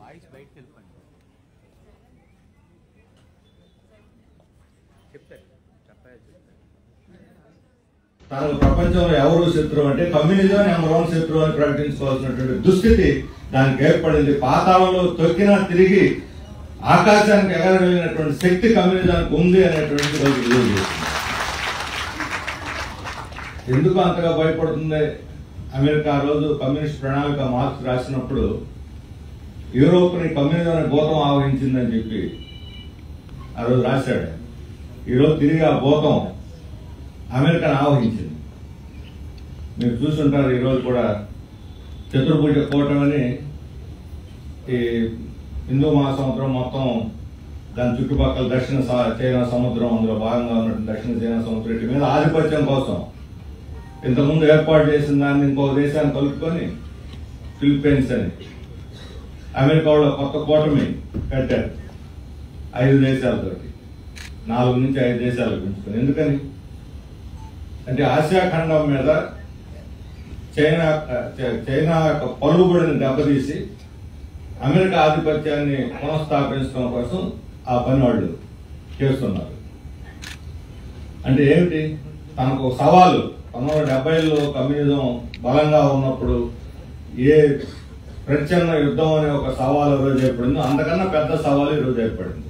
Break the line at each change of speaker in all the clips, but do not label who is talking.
Voice బయటకు వెళ్ళిపోండి చెప్తారు చెప్పాలి చెప్తారు
తనకు ప్రపంచంలో ఎవరు శత్రువు అంటే కమ్యూనిజం నెంబర్ వన్ శత్రువు అని ప్రకటించుకోవాల్సినటువంటి దుస్థితి దానికి ఏర్పడింది పాతాళంలో తొక్కినా తిరిగి ఆకాశానికి ఎగరగలిగినటువంటి శక్తి కమ్యూనిజానికి ఉంది అనేటువంటి రోజు రుజువు చేసింది. ఎందుకు అంతగా భయపడుతుంది అమెరికా ఆ రోజు కమ్యూనిస్ట్ ప్రణాళిక మార్క్స్ రాసినప్పుడు యూరోప్ ని కమ్యూనిజం అనే భూతం ఆవహించిందని చెప్పి ఆ రోజు రాశాడు ఈరోజు తిరిగి ఆ భూతం అమెరికాను ఆవహించింది మీరు చూసుంటారు ఈరోజు కూడా చతుర్భుజ కూటమిని ఈ హిందూ మహాసముద్రం మొత్తం దాని చుట్టుపక్కల దక్షిణ సా- చైనా సముద్రం అందులో భాగంగా ఉన్నటువంటి దక్షిణ చైనా సముద్రం వీటి మీద ఆధిపత్యం కోసం ఇంతకుముందు ఏర్పాటు చేసిన దాన్ని ఇంకో దేశాన్ని కలుపుకొని ఫిలిప్పైన్స్ అని అమెరికా వాళ్ళు కొత్త కూటమి కట్టారు ఐదు దేశాలతోటి నాలుగు నుంచి ఐదు దేశాలు పెంచుకొని ఎందుకని అంటే ఆసియా ఖండం మీద చైనా చ- చైనా యొక్క పలుబడిని దెబ్బతీసి అమెరికా ఆధిపత్యాన్ని పునఃస్థాపించడం కోసం ఆ పని వాళ్ళు చేస్తున్నారు అంటే ఏమిటి తనకు ఒక సవాలు పంతొమ్మిది వందల డెబ్బైలో కమ్యూనిజం బలంగా ఉన్నప్పుడు ఏ ప్రచ్ఛన్న యుద్ధం అనే ఒక సవాలు ఈ రోజు ఏర్పడిందో అంతకన్నా పెద్ద సవాలు ఈ రోజు ఏర్పడింది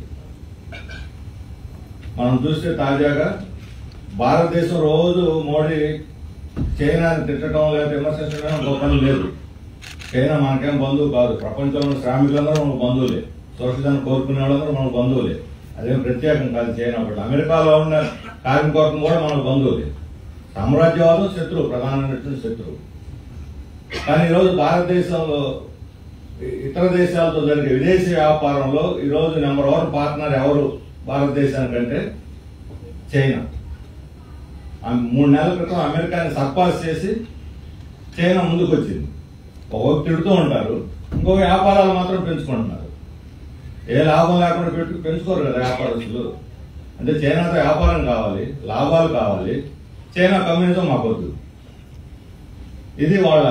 మనం చూస్తే తాజాగా భారతదేశం రోజు మోడీ చైనాని తిట్టడం లేదా విమర్శించడం ఒక పని లేదు చైనా మనకేం బంధువు కాదు ప్రపంచంలో శ్రామికులందరూ మన బంధువులే సురక్షితాన్ని కోరుకునే వాళ్ళందరూ మన బంధువులే అదేం ప్రత్యేకం కాదు చైనా ఒకటి అమెరికాలో ఉన్న కార్మికవర్గం కూడా మన బంధువులే సామ్రాజ్యవాదం శత్రువు ప్రధానమైనటువంటి శత్రువు కానీ ఈరోజు భారతదేశంలో ఇ- ఇతర దేశాలతో జరిగే విదేశీ వ్యాపారంలో ఈరోజు నెంబర్ వన్ పార్ట్నర్ ఎవరు భారతదేశానికంటే చైనా ఆ మూడు నెలల క్రితం అమెరికాని సర్పాస్ చేసి చైనా ముందుకు వచ్చింది ఒక తిడుతూ ఉంటారు ఇంకో వ్యాపారాలు మాత్రం పెంచుకుంటున్నారు ఏ లాభం లేకుండా పెట్టు పెంచుకోరు కదా వ్యాపారస్తులు అంటే చైనాతో వ్యాపారం కావాలి లాభాలు కావాలి చైనా కమ్యూనిజం మాకొద్దు ఇది వాళ్ళ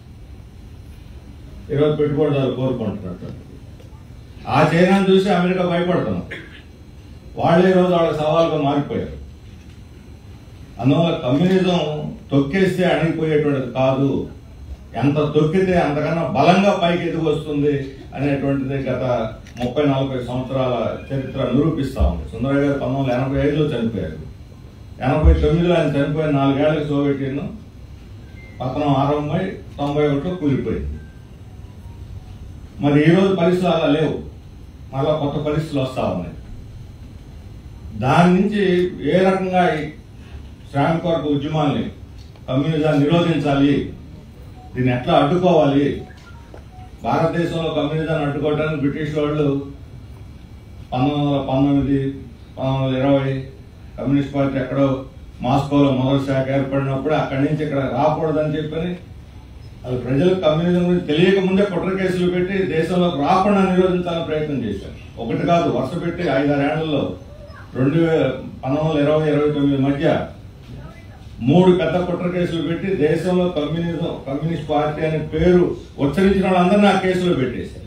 ఈరోజు పెట్టుబడిదారులు కోరుకుంటున్నట్టు ఆ చైనాను చూసి అమెరికా భయపడుతున్నాం వాళ్ళే ఈరోజు వాళ్ళ సవాలుగా మారిపోయారు అందువల్ల కమ్యూనిజం తొక్కేస్తే అణిగిపోయేటువంటిది కాదు ఎంత తొక్కితే అంతకన్నా బలంగా పైకి ఎదిగి వస్తుంది అనేటువంటిది గత ముప్పై నలభై సంవత్సరాల చరిత్ర నిరూపిస్తా ఉంది సుందరయ్య గారు పంతొమ్మిది వందల ఎనభై ఐదులో చనిపోయారు ఎనభై తొమ్మిదిలో ఆయన చనిపోయిన నాలుగేళ్లకు సోవియట్ యూనియన్ పతనం ఆరంభమై తొంభై ఒకటిలో కూలిపోయింది మరి ఈ రోజు పరిస్థితులు అలా లేవు మళ్ళా కొత్త పరిస్థితులు వస్తా ఉన్నాయి దాని నుంచి ఏ రకంగా ఈ శ్రామిక వర్గ ఉద్యమాల్ని కమ్యూనిజాన్ని నిరోధించాలి దీన్ని ఎట్లా అడ్డుకోవాలి భారతదేశంలో కమ్యూనిజాన్ని అడ్డుకోవడానికి బ్రిటిష్ వాళ్ళు పంతొమ్మిది వందల పంతొమ్మిది పంతొమ్మిది వందల ఇరవై కమ్యూనిస్ట్ పార్టీ ఎక్కడో మాస్కోలో మొదటి శాఖ ఏర్పడినప్పుడు అక్కడి నుంచి ఇక్కడ రాకూడదని చెప్పని అది ప్రజలకు కమ్యూనిజం గురించి తెలియక ముందే కుట్ర కేసులు పెట్టి దేశంలోకి రాకుండా నిరోధించాలని ప్రయత్నం చేశారు ఒకటి కాదు వరుస పెట్టి ఐదారేళ్లలో రెండు వేల పంతొమ్మిది వందల ఇరవై ఇరవై తొమ్మిది మధ్య మూడు పెద్ద కుట్ర కేసులు పెట్టి దేశంలో కమ్యూనిజం కమ్యూనిస్ట్ పార్టీ అనే పేరు ఉచ్చరించిన వాళ్ళందరినీ ఆ కేసులో పెట్టేశారు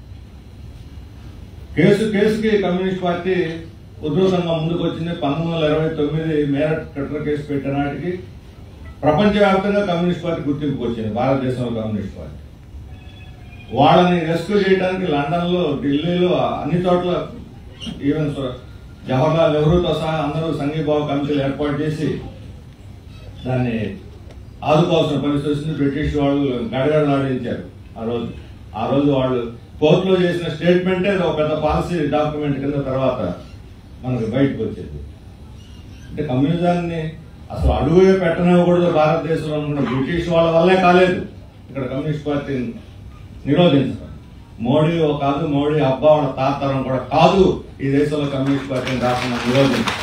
కేసు కేసుకి కమ్యూనిస్ట్ పార్టీ ఉధృతంగా ముందుకు వచ్చింది పంతొమ్మిది వందల ఇరవై తొమ్మిది మేరట్ కుట్ర కేసు పెట్టిన నాటికి ప్రపంచవ్యాప్తంగా కమ్యూనిస్ట్ పార్టీ గుర్తింపుకు వచ్చింది భారతదేశంలో కమ్యూనిస్ట్ పార్టీ వాళ్ళని రెస్క్యూ చేయడానికి లండన్ లో ఢిల్లీలో అన్ని చోట్ల ఈవెన్ స్వ- జవహర్లాల్ నెహ్రూతో సహా అందరూ సంఘీభావ కమిటీలు ఏర్పాటు చేసి దాన్ని ఆదుకోవాల్సిన పరిస్థితి వచ్చింది బ్రిటిష్ వాళ్ళు గడగడలాడించారు ఆ రోజు ఆ రోజు వాళ్ళు కోర్టులో చేసిన స్టేట్మెంటే అది ఒక పెద్ద పాలసీ డాక్యుమెంట్ కింద తర్వాత మనకు బయటకు వచ్చింది అంటే కమ్యూనిజాన్ని అసలు అడుగే పెట్టనివ్వకూడదు భారతదేశంలో అనుకున్న బ్రిటిష్ వాళ్ళ వల్లే కాలేదు ఇక్కడ కమ్యూనిస్ట్ పార్టీని నిరోధించడం మోడీ ఓ కాదు మోడీ అబ్బా వాళ్ళ తాతరం కూడా కాదు ఈ దేశంలో కమ్యూనిస్ట్ పార్టీని రాకుండా నిరోధించడం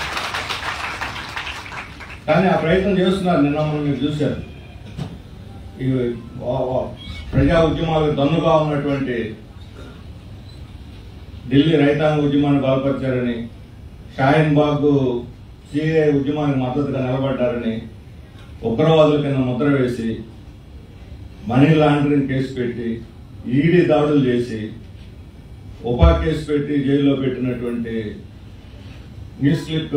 కానీ ఆ ప్రయత్నం చేస్తున్నారు నిన్న మనం మీరు చూశారు ఈ వా- వా- ప్రజా ఉద్యమాలకు దన్నుగా ఉన్నటువంటి ఢిల్లీ రైతాంగ ఉద్యమాన్ని బలపరిచారని షాహిన్ బాగ్ సిఏ ఉద్యమానికి మద్దతుగా నిలబడ్డారని ఉగ్రవాదుల కింద ముద్ర వేసి మనీ లాండరింగ్ కేసు పెట్టి ఈడీ దాడులు చేసి ఉపా కేసు పెట్టి జైల్లో పెట్టినటువంటి న్యూస్ క్లిక్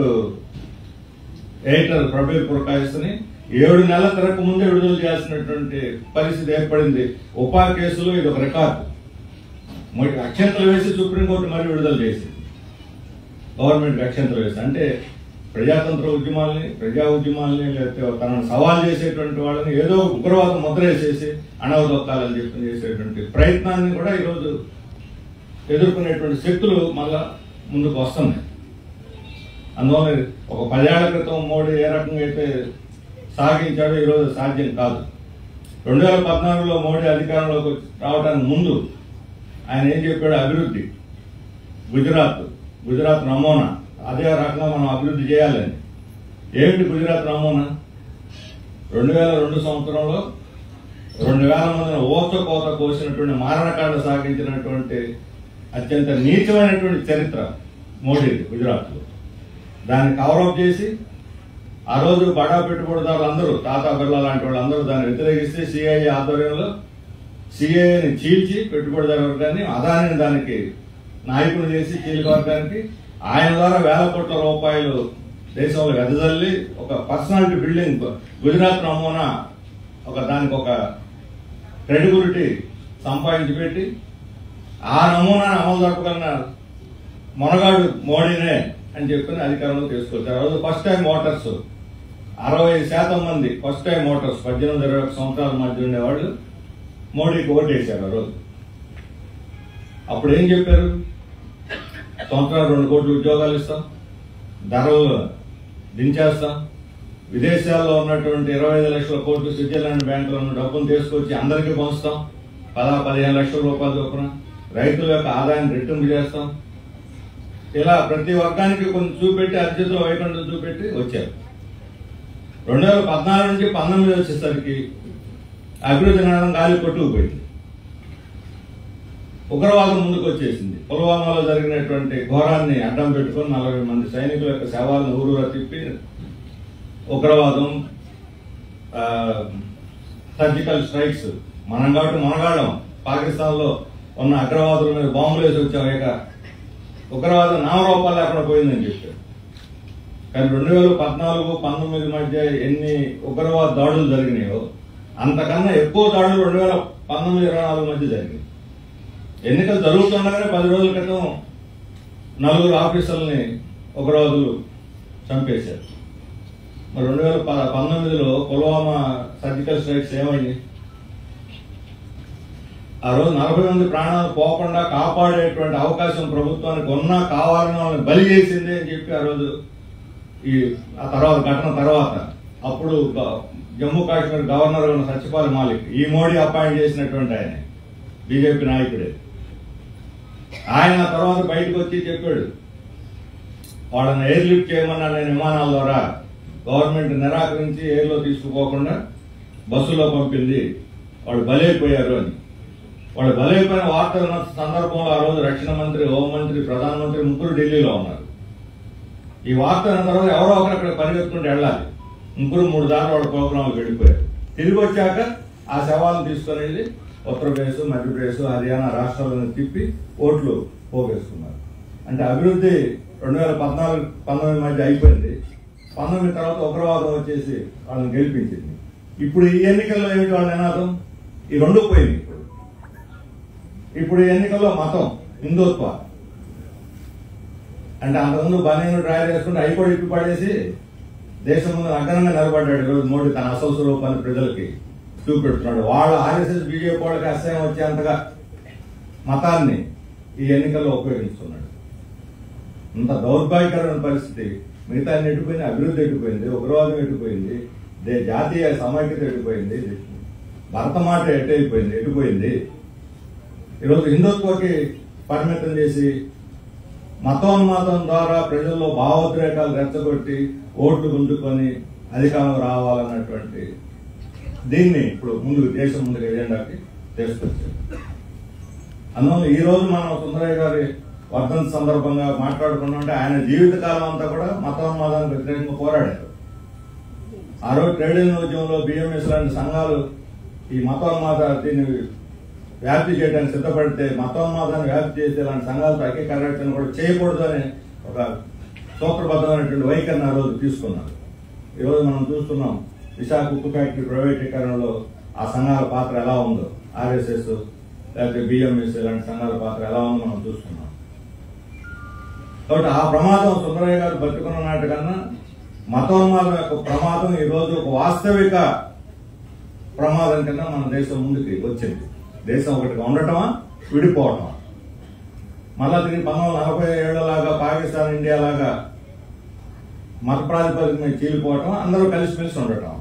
ఎడిటర్ ప్రబీర్ పురకాయస్ని ఏడు నెలల తిరగక ముందే విడుదల చేయాల్సినటువంటి పరిస్థితి ఏర్పడింది ఉపా కేసులో ఇది ఒక రికార్డు మరి అక్షంతలు వేసి సుప్రీంకోర్టు మరి విడుదల చేసింది గవర్నమెంట్ అక్షంతలు వేసి అంటే ప్రజాతంత్ర ఉద్యమాల్ని ప్రజా ఉద్యమాల్ని లేకపోతే తనను సవాల్ చేసేటువంటి వాళ్ళని ఏదో ఒక ఉగ్రవాదం ముద్ర వేసేసి అణవదొక్కాలని చెప్పి చేసేటువంటి ప్రయత్నాన్ని కూడా ఈరోజు ఎదుర్కొనేటువంటి శక్తులు మళ్ళా ముందుకు వస్తున్నాయి అందువల్ల ఒక పదేళ్ల క్రితం మోడీ ఏ రకంగా అయితే సాగించాడో ఈరోజు సాధ్యం కాదు రెండు వేల పద్నాలుగులో మోడీ అధికారంలోకి రావడానికి ముందు ఆయన ఏం చెప్పాడు అభివృద్ధి గుజరాత్ గుజరాత్ నమూనా అదే రకంగా మనం అభివృద్ధి చేయాలని ఏమిటి గుజరాత్ నమూనా రెండు వేల రెండు సంవత్సరంలో రెండు వేల మందిని ఓత కోత కోసినటువంటి మారణకాండ సాగించినటువంటి అత్యంత నీచమైనటువంటి చరిత్ర మోడీది గుజరాత్లో దాన్ని కవరప్ చేసి ఆ రోజు బడా పెట్టుబడిదారులు అందరూ టాటా బిర్లా లాంటి వాళ్ళు అందరూ దాన్ని వ్యతిరేకిస్తే సిఐఏ ఆధ్వర్యంలో సిఐని చీల్చి పెట్టుబడిదారు వర్గాన్ని అదానిని దానికి నాయకులు చేసి చీలిక వర్గానికి ఆయన ద్వారా వేల కోట్ల రూపాయలు దేశంలో వెదజల్లి ఒక పర్సనాలిటీ బిల్డింగ్ గుజరాత్ నమూనా ఒక దానికి ఒక క్రెడిబిలిటీ సంపాదించి పెట్టి ఆ నమూనాను అమలు జరపగలిగిన మొనగాడు మోడీనే అని చెప్పి అధికారంలో తీసుకొచ్చారు ఆ రోజు ఫస్ట్ టైం ఓటర్స్ అరవై శాతం మంది ఫస్ట్ టైం ఓటర్స్ పద్దెనిమిది ఇరవై ఒక సంవత్సరాల మధ్య ఉండేవాళ్ళు మోడీకి ఓటేశారు ఆ రోజు అప్పుడు ఏం చెప్పారు సంవత్సరాలు రెండు కోట్ల ఉద్యోగాలు ఇస్తాం ధరలు దించేస్తాం విదేశాల్లో ఉన్నటువంటి ఇరవై ఐదు లక్షల కోట్లు స్విట్జర్లాండ్ బ్యాంకులో ఉన్న డబ్బును తీసుకొచ్చి అందరికీ పంచుతాం పదా పదిహేను లక్షల రూపాయలు చొప్పున రైతుల యొక్క ఆదాయాన్ని రెట్టింపు చేస్తాం ఇలా ప్రతి వర్గానికి కొంచెం చూపెట్టి అర్జితులు వైకుంఠం చూపెట్టి వచ్చారు రెండు వేల పద్నాలుగు నుంచి పంతొమ్మిది వచ్చేసరికి అభివృద్ధి నాదం గాలి కొట్టుకుపోయింది ఉగ్రవాదం ముందుకు వచ్చేసింది పుల్వామాలో జరిగినటువంటి ఘోరాన్ని అడ్డం పెట్టుకొని నలభై మంది సైనికుల యొక్క శవాలను ఊరూరా తిప్పి ఉగ్రవాదం ఆ, సర్జికల్ స్ట్రైక్స్ మనం కాబట్టి మనగాళ్ళం పాకిస్తాన్ లో ఉన్న అగ్రవాదుల మీద బాంబులు వేసి వచ్చాం ఇక ఉగ్రవాదం నామరూపాలు లేకుండా పోయిందని చెప్పారు కానీ రెండు వేల పద్నాలుగు పంతొమ్మిది మధ్య ఎన్ని ఉగ్రవాద దాడులు జరిగినాయో అంతకన్నా ఎక్కువ దాడులు రెండు వేల పంతొమ్మిది ఇరవై నాలుగు మధ్య జరిగినాయి ఎన్నికలు జరుగుతుండగానే పది రోజుల క్రితం నలుగురు ఆఫీసర్లని ఉగ్రవాదులు చంపేశారు మరి రెండు వేల ప- పంతొమ్మిదిలో పుల్వామా సర్జికల్ స్ట్రైక్స్ ఏమైంది ఆ రోజు నలభై మంది ప్రాణాలు పోకుండా కాపాడేటువంటి అవకాశం ప్రభుత్వానికి ఉన్నా కావాలని వాళ్ళని బలి చేసింది అని చెప్పి ఆ రోజు ఈ ఆ తర్వాత ఘటన తర్వాత అప్పుడు గ- జమ్మూ కాశ్మీర్ గవర్నర్ ఉన్న సత్యపాల్ మాలిక్ ఈ మోడీ అపాయింట్ చేసినటువంటి ఆయన బీజేపీ నాయకుడే ఆయన ఆ తర్వాత బయటకు వచ్చి చెప్పాడు వాళ్ళని ఎయిర్ లిఫ్ట్ చేయమన్నా నేను విమానాల ద్వారా గవర్నమెంట్ నిరాకరించి ఎయిర్లో తీసుకుపోకుండా బస్సులో పంపింది వాళ్ళు బలైపోయారు అని వాళ్ళు బలైపోయిన వార్తలు ఉన్న సందర్భంలో ఆ రోజు రక్షణ మంత్రి హోంమంత్రి ప్రధానమంత్రి ముగ్గురు ఢిల్లీలో ఉన్నారు ఈ వార్త అయిన తర్వాత ఎవరో ఒకరు అక్కడ పరిగెత్తుకుంటూ వెళ్ళాలి ముగ్గురు మూడు దాకా వాళ్ళ ప్రోగ్రాంలు వెళ్ళిపోయారు తిరిగి వచ్చాక ఆ శవాలను తీసుకొని వెళ్ళి ఉత్తరప్రదేశ్ మధ్యప్రదేశ్ హర్యానా రాష్ట్రాలను తిప్పి ఓట్లు పోగేసుకున్నారు అంటే అభివృద్ధి రెండు వేల పద్నాలుగు పంతొమ్మిది మధ్య అయిపోయింది పంతొమ్మిది తర్వాత ఉగ్రవాదం వచ్చేసి వాళ్ళని గెలిపించింది ఇప్పుడు ఈ ఎన్నికల్లో ఏమిటి వాళ్ళ నినాదం ఈ రెండు పోయింది ఇప్పుడు ఇప్పుడు ఈ ఎన్నికల్లో మతం హిందుత్వ అంటే అంతకుముందు బనీను డ్రైవ్ చేసుకుంటే అయిపోయి ఇప్పి పడేసి దేశం ముందు అగ్రంగా నిలబడ్డాడు ఈరోజు మోడీ తన అసలు స్వరూపాన్ని ప్రజలకి చూపెడుతున్నాడు వాళ్ళ ఆర్ఎస్ఎస్ బీజేపీ వాళ్ళకి అసహ్యం వచ్చేంతగా మతాన్ని ఈ ఎన్నికల్లో ఉపయోగిస్తున్నాడు ఇంత దౌర్భాగ్యకరమైన పరిస్థితి మిగతా అన్ని ఎటుపోయింది అభివృద్ధి ఎటుపోయింది ఉగ్రవాదం ఎటుపోయింది దే- జాతీయ సమైక్యత ఎటుపోయింది భరతమాట ఎటైపోయింది ఎటుపోయింది ఈరోజు హిందుత్వకి పరిమితం చేసి మతోన్మాదం ద్వారా ప్రజల్లో భావోద్రేకాలు రెచ్చగొట్టి ఓట్లు గుంజుకొని అధికారం రావాలన్నటువంటి దీన్ని ఇప్పుడు ముందుకు దేశం ముందుకు ఎజెండాకి తీసుకొచ్చారు అందువల్ల ఈ రోజు మనం సుందరయ్య గారి వర్ధంతి సందర్భంగా మాట్లాడుకున్నామంటే ఆయన జీవితకాలం అంతా కూడా మతోన్మాదానికి వ్యతిరేకంగా పోరాడారు ఆ రోజు ట్రేడ్ యూనియన్ ఉద్యమంలో బిఎంఎస్ లాంటి సంఘాలు ఈ మతోన్మాద దీన్ని వ్యాప్తి చేయడానికి సిద్ధపడితే మతోన్మాదాన్ని వ్యాప్తి చేసే ఇలాంటి సంఘాలతో ఐక్యకరణ కూడా చేయకూడదు అని ఒక సూత్రబద్ధమైనటువంటి వైఖరిని ఆ రోజు తీసుకున్నారు ఈరోజు మనం చూస్తున్నాం విశాఖ ఉక్కు ఫ్యాక్టరీ ప్రైవేటీకరణలో ఆ సంఘాల పాత్ర ఎలా ఉందో ఆర్ఎస్ఎస్ లేకపోతే బిఎంఎస్ ఇలాంటి సంఘాల పాత్ర ఎలా ఉందో మనం చూస్తున్నాం కాబట్టి ఆ ప్రమాదం సుందరయ్య గారు బతుకున్న నాటికన్నా మతోన్మాదం యొక్క ప్రమాదం ఈ రోజు ఒక వాస్తవిక ప్రమాదం కింద మన దేశం ముందుకి వచ్చింది దేశం ఒకటిగా ఉండటమా విడిపోవటమా మళ్ళా తిరిగి పంతొమ్మిది వందల నలభై ఏళ్ళలాగా పాకిస్తాన్ ఇండియా లాగా మత ప్రాతిపదిక మీద చీలిపోవటం అందరూ కలిసిమెలిసి ఉండటం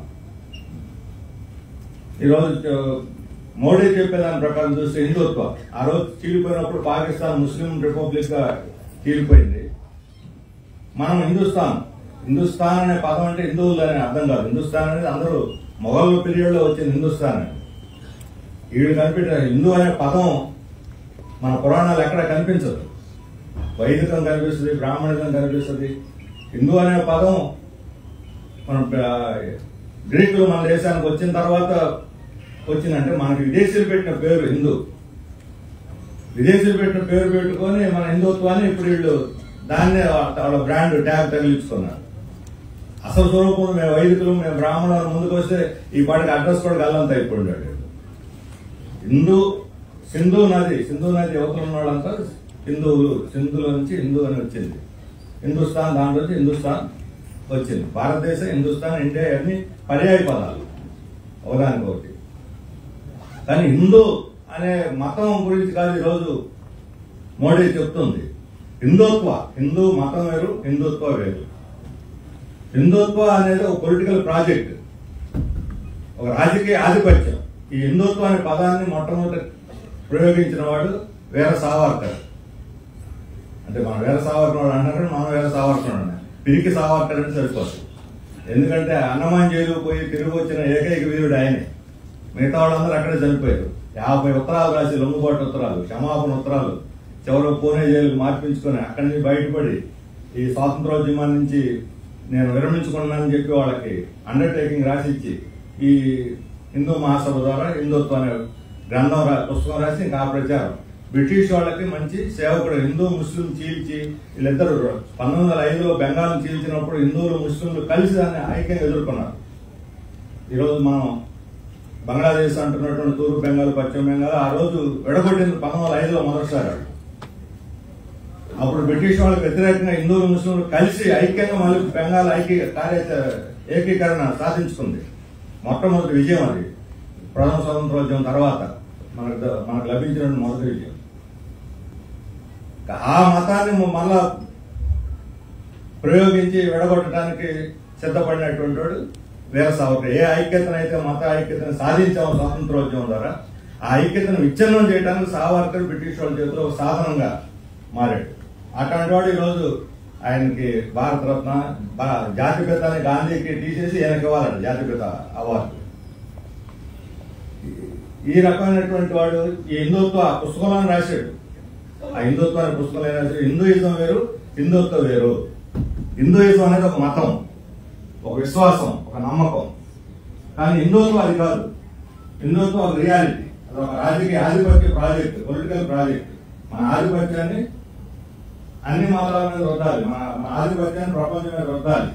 ఈరోజు చ- మోడీ చెప్పేదాని ప్రకారం చూస్తే హిందుత్వ ఆ రోజు చీలిపోయినప్పుడు పాకిస్తాన్ ముస్లిం రిపబ్లిక్ గా చీలిపోయింది మనం హిందుస్థాన్ హిందుస్థాన్ అనే పదం అంటే హిందువులు అనే అర్థం కాదు హిందుస్థాన్ అనేది అందరూ మొఘల్ పీరియడ్ లో వచ్చింది హిందుస్థాన్ అని వీడు కనిపెట్టిన హిందూ అనే పదం మన పురాణాలు ఎక్కడ కనిపించదు వైదికం కనిపిస్తుంది బ్రాహ్మణికం కనిపిస్తుంది హిందూ అనే పదం మన ఆ, గ్రీకులు మన దేశానికి వచ్చిన తర్వాత వచ్చిందంటే మనకి విదేశీయులు పెట్టిన పేరు హిందూ విదేశీయులు పెట్టిన పేరు పెట్టుకొని మన హిందుత్వాన్ని ఇప్పుడు వీళ్ళు దాన్నే వాళ్ళ బ్రాండ్ ట్యాగ్ తగిలించుకున్నారు అసలు స్వరూపం మేము వైదికులు మేము బ్రాహ్మణులు ముందుకు వస్తే ఈ పాటికి అడ్రస్ కూడా గల్లంత అయిపోయాడు హిందూ సింధు నది సింధు నది యువతలు ఉన్న వాళ్ళంతా హిందువులు సింధుల నుంచి హిందూ అని వచ్చింది హిందుస్థాన్ దాంట్లో నుంచి హిందుస్థాన్ వచ్చింది భారతదేశం హిందుస్థాన్ ఇండియా అన్ని పర్యాయ పదాలు ఒకదానికొకటి కానీ హిందూ అనే మతం గురించి కాదు ఈరోజు మోడీ చెప్తుంది హిందుత్వ హిందూ మతం వేరు హిందుత్వ వేరు హిందుత్వ అనేది ఒక పొలిటికల్ ప్రాజెక్ట్ ఒక రాజకీయ ఆధిపత్యం ఈ హిందుత్వ అనే పదాన్ని మొట్టమొదటి ప్రయోగించిన వాడు వీర సావర్కర్ అంటే మన వీర సావర్కర్ వాడు అంటారు మనం వీర సావర్కర్ అన్నాం పిరికి సావర్కర్ అంటే సరిపోతుంది ఎందుకంటే అన్నమాన్ జైలు పోయి తిరిగి వచ్చిన ఏకైక వీరుడు ఆయనే మిగతా వాళ్ళందరూ అక్కడే చనిపోయారు యాభై ఉత్తరాలు రాసి లొంగుబాటు ఉత్తరాలు క్షమాపణ ఉత్తరాలు చివరికి పూణే జైలుకు మార్పించుకొని అక్కడి నుంచి బయటపడి ఈ స్వాతంత్రోద్యమం నుంచి నేను విరమించుకున్నానని చెప్పి వాళ్ళకి అండర్టేకింగ్ రాసిచ్చి ఈ హిందూ మహాసభ ద్వారా హిందుత్వ అనే గ్రంథం రా- పుస్తకం రాసి ఇంకా ఆ ప్రచారం బ్రిటిష్ వాళ్ళకి మంచి సేవకుడు హిందూ ముస్లిం చీల్చి వీళ్ళిద్దరు పంతొమ్మిది వందల ఐదులో బెంగాల్ చీల్చినప్పుడు హిందువులు ముస్లింలు కలిసి దాన్ని ఐక్యంగా ఎదుర్కొన్నారు ఈరోజు మనం బంగ్లాదేశ్ అంటున్నటువంటి తూర్పు బెంగాల్ పశ్చిమ బెంగాల్ ఆ రోజు విడగొట్టింది పంతొమ్మిది వందల ఐదులో మొదటిసారి వాళ్ళు. అప్పుడు బ్రిటిష్ వాళ్ళకి వ్యతిరేకంగా హిందువులు ముస్లింలు కలిసి ఐక్యంగా మళ్ళీ బెంగాల్ ఐక్య కార్య ఏకీకరణ సాధించుకుంది మొట్టమొదటి విజయం అది ప్రథమ స్వతంత్రోద్యమం తర్వాత మనకు ద- మనకు లభించిన మొదటి విజయం ఆ మతాన్ని మళ్ళా ప్రయోగించి విడగొట్టడానికి సిద్ధపడినటువంటి వాడు వీర సావర్కర్ ఏ ఐక్యతనైతే మత ఐక్యతను సాధించామో స్వాతంత్రోద్యమం ద్వారా ఆ ఐక్యతను విచ్ఛిన్నం చేయడానికి సావర్కర్ బ్రిటిష్ వాళ్ళ చేతిలో ఒక సాధనంగా మారాడు అటువంటి వాడు ఈరోజు ఆయనకి భారతరత్న బా- జాతిపిత అని గాంధీకి తీసేసి ఈయనకి ఇవ్వాలట జాతిపిత అవార్డు ఈ రకమైనటువంటి వాడు ఈ హిందుత్వ పుస్తకాలను రాశాడు ఆ హిందుత్వ అనే పుస్తకాలు ఏం రాశాడు హిందూయిజం వేరు హిందుత్వం వేరు హిందూయిజం అనేది ఒక మతం ఒక విశ్వాసం ఒక నమ్మకం కానీ హిందుత్వం అది కాదు హిందుత్వం ఒక రియాలిటీ అది ఒక రాజకీయ ఆధిపత్య ప్రాజెక్ట్ పొలిటికల్ ప్రాజెక్ట్ మన ఆధిపత్యాన్ని అన్ని మతాల మీద రుద్దాలి మన మన ఆధిపత్యాన్ని ప్రపంచం మీద రుద్దాలి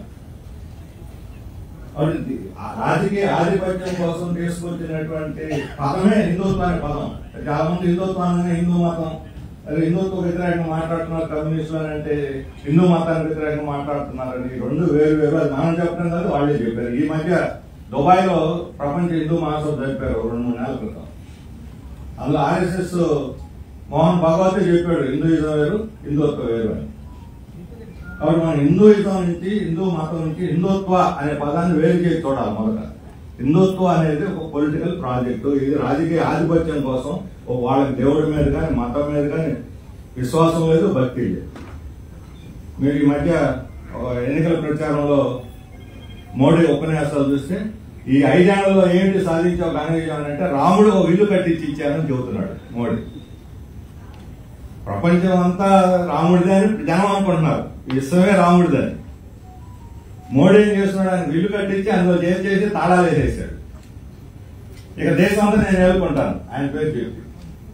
కాబట్టి ఆ రాజకీయ ఆధిపత్యం కోసం తీసుకొచ్చినటువంటి పదమే హిందుత్వం అనే పదం చాలా మంది హిందుత్వాన్ని హిందూ మతం అది హిందుత్వ వ్యతిరేకంగా మాట్లాడుతున్నారు కమ్యూనిస్టులు అని అంటే హిందూ మతానికి వ్యతిరేకంగా మాట్లాడుతున్నారని ఈ రెండు వేరు వేరు అది మనం చెప్పడం కాదు వాళ్ళే చెప్పారు ఈ మధ్య దుబాయ్ లో ప్రపంచ హిందూ మహాసభ జరిపారు రెండు మూడు నెలల క్రితం అందులో ఆర్ఎస్ఎస్ మోహన్ భగవతే చెప్పాడు హిందూయిజం వేరు హిందుత్వం వేరు అని కాబట్టి మనం హిందూయిజం నుంచి హిందూ మతం నుంచి హిందుత్వ అనే పదాన్ని వేరు చేసి చూడాలి మొదట హిందుత్వ అనేది ఒక పొలిటికల్ ప్రాజెక్టు ఇది రాజకీయ ఆధిపత్యం కోసం ఒక వాళ్ళకి దేవుడి మీద కానీ మతం మీద కానీ విశ్వాసం లేదు భక్తి లేదు మీరు ఈ మధ్య ఒక ఎన్నికల ప్రచారంలో మోడీ ఉపన్యాసాలు చూస్తే ఈ ఐదేళ్లలో ఏంటి సాధించావు ఘనవిజయం అని అంటే రాముడు ఒక ఇల్లు కట్టించి ఇచ్చారని చెబుతున్నాడు మోడీ ప్రపంచం అంతా రాముడిదే అని జనం అనుకుంటున్నారు ఈ విశ్వమే రాముడిదని మోడీ ఏం చేస్తున్నాడు ఆయన ఇల్లు కట్టించి అందులో చేసి చేసి తాళాలు వేసేసాడు ఇక దేశం అంతా నేను ఏలుకుంటాను ఆయన పేరు చెప్పి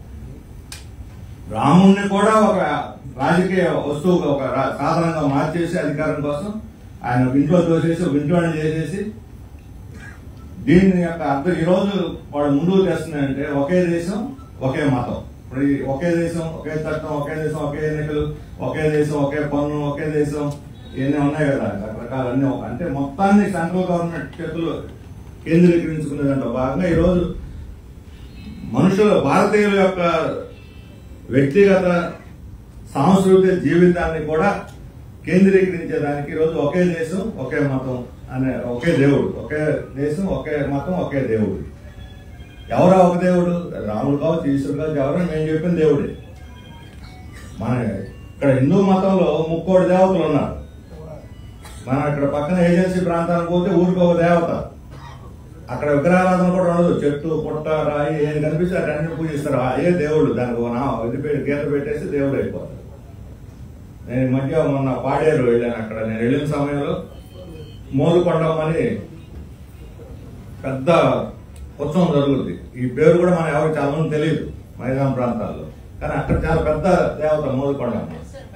రాముణ్ణి కూడా ఒక రాజకీయ వస్తువు ఒక రా- సాధనంగా మార్చేసి అధికారం కోసం ఆయన ఒక ఇంట్లో తోసేసి ఒక ఇంట్లోనే చేసేసి దీని యొక్క అర్థం ఈ రోజు వాడు ముందుకు తెస్తున్నాయంటే ఒకే దేశం ఒకే మతం ఇప్పుడు ఈ ఒకే దేశం ఒకే చట్టం ఒకే దేశం ఒకే ఎన్నికలు ఒకే దేశం ఒకే పన్ను ఒకే దేశం ఇవన్నీ ఉన్నాయి కదా రకరకాల అన్ని ఒక- అంటే మొత్తాన్ని సెంట్రల్ గవర్నమెంట్ చేతులు కేంద్రీకరించుకునే దాంట్లో భాగంగా ఈ రోజు మనుషుల భారతీయుల యొక్క వ్యక్తిగత సాంస్కృతిక జీవితాన్ని కూడా కేంద్రీకరించేదానికి ఈరోజు ఒకే దేశం ఒకే మతం అనే ఒకే దేవుడు ఒకే దేశం ఒకే మతం ఒకే దేవుడు ఎవరా ఒక దేవుడు రాముడు కావచ్చు ఈశ్వరుడు కావచ్చు ఎవరైనా మేము చెప్పిన దేవుడే మన ఇక్కడ హిందూ మతంలో ముక్కోటి దేవతలు ఉన్నారు మనం ఇక్కడ పక్కన ఏజెన్సీ ప్రాంతానికి పోతే ఊరికి ఒక దేవత అక్కడ విగ్రహారాధన కూడా ఉండదు చెట్టు పుట్ట రాయి ఏం కనిపిస్తే అటన్ని పూజిస్తారు ఆ ఏ దేవుడు దానికి ఒక నా ఇది పెట్టి గీత పెట్టేసి దేవుడు అయిపోతాడు నేను ఈ మధ్య మొన్న పాడేరు వెళ్ళాను అక్కడ నేను వెళ్ళిన సమయంలో మోలుకొండమని పెద్ద ఉత్సవం జరుగుతుంది ఈ పేరు కూడా మన ఎవరికి చాలా మంది తెలియదు మైదాన ప్రాంతాల్లో కానీ అక్కడ చాలా పెద్ద దేవత మోలుకొండమ్మ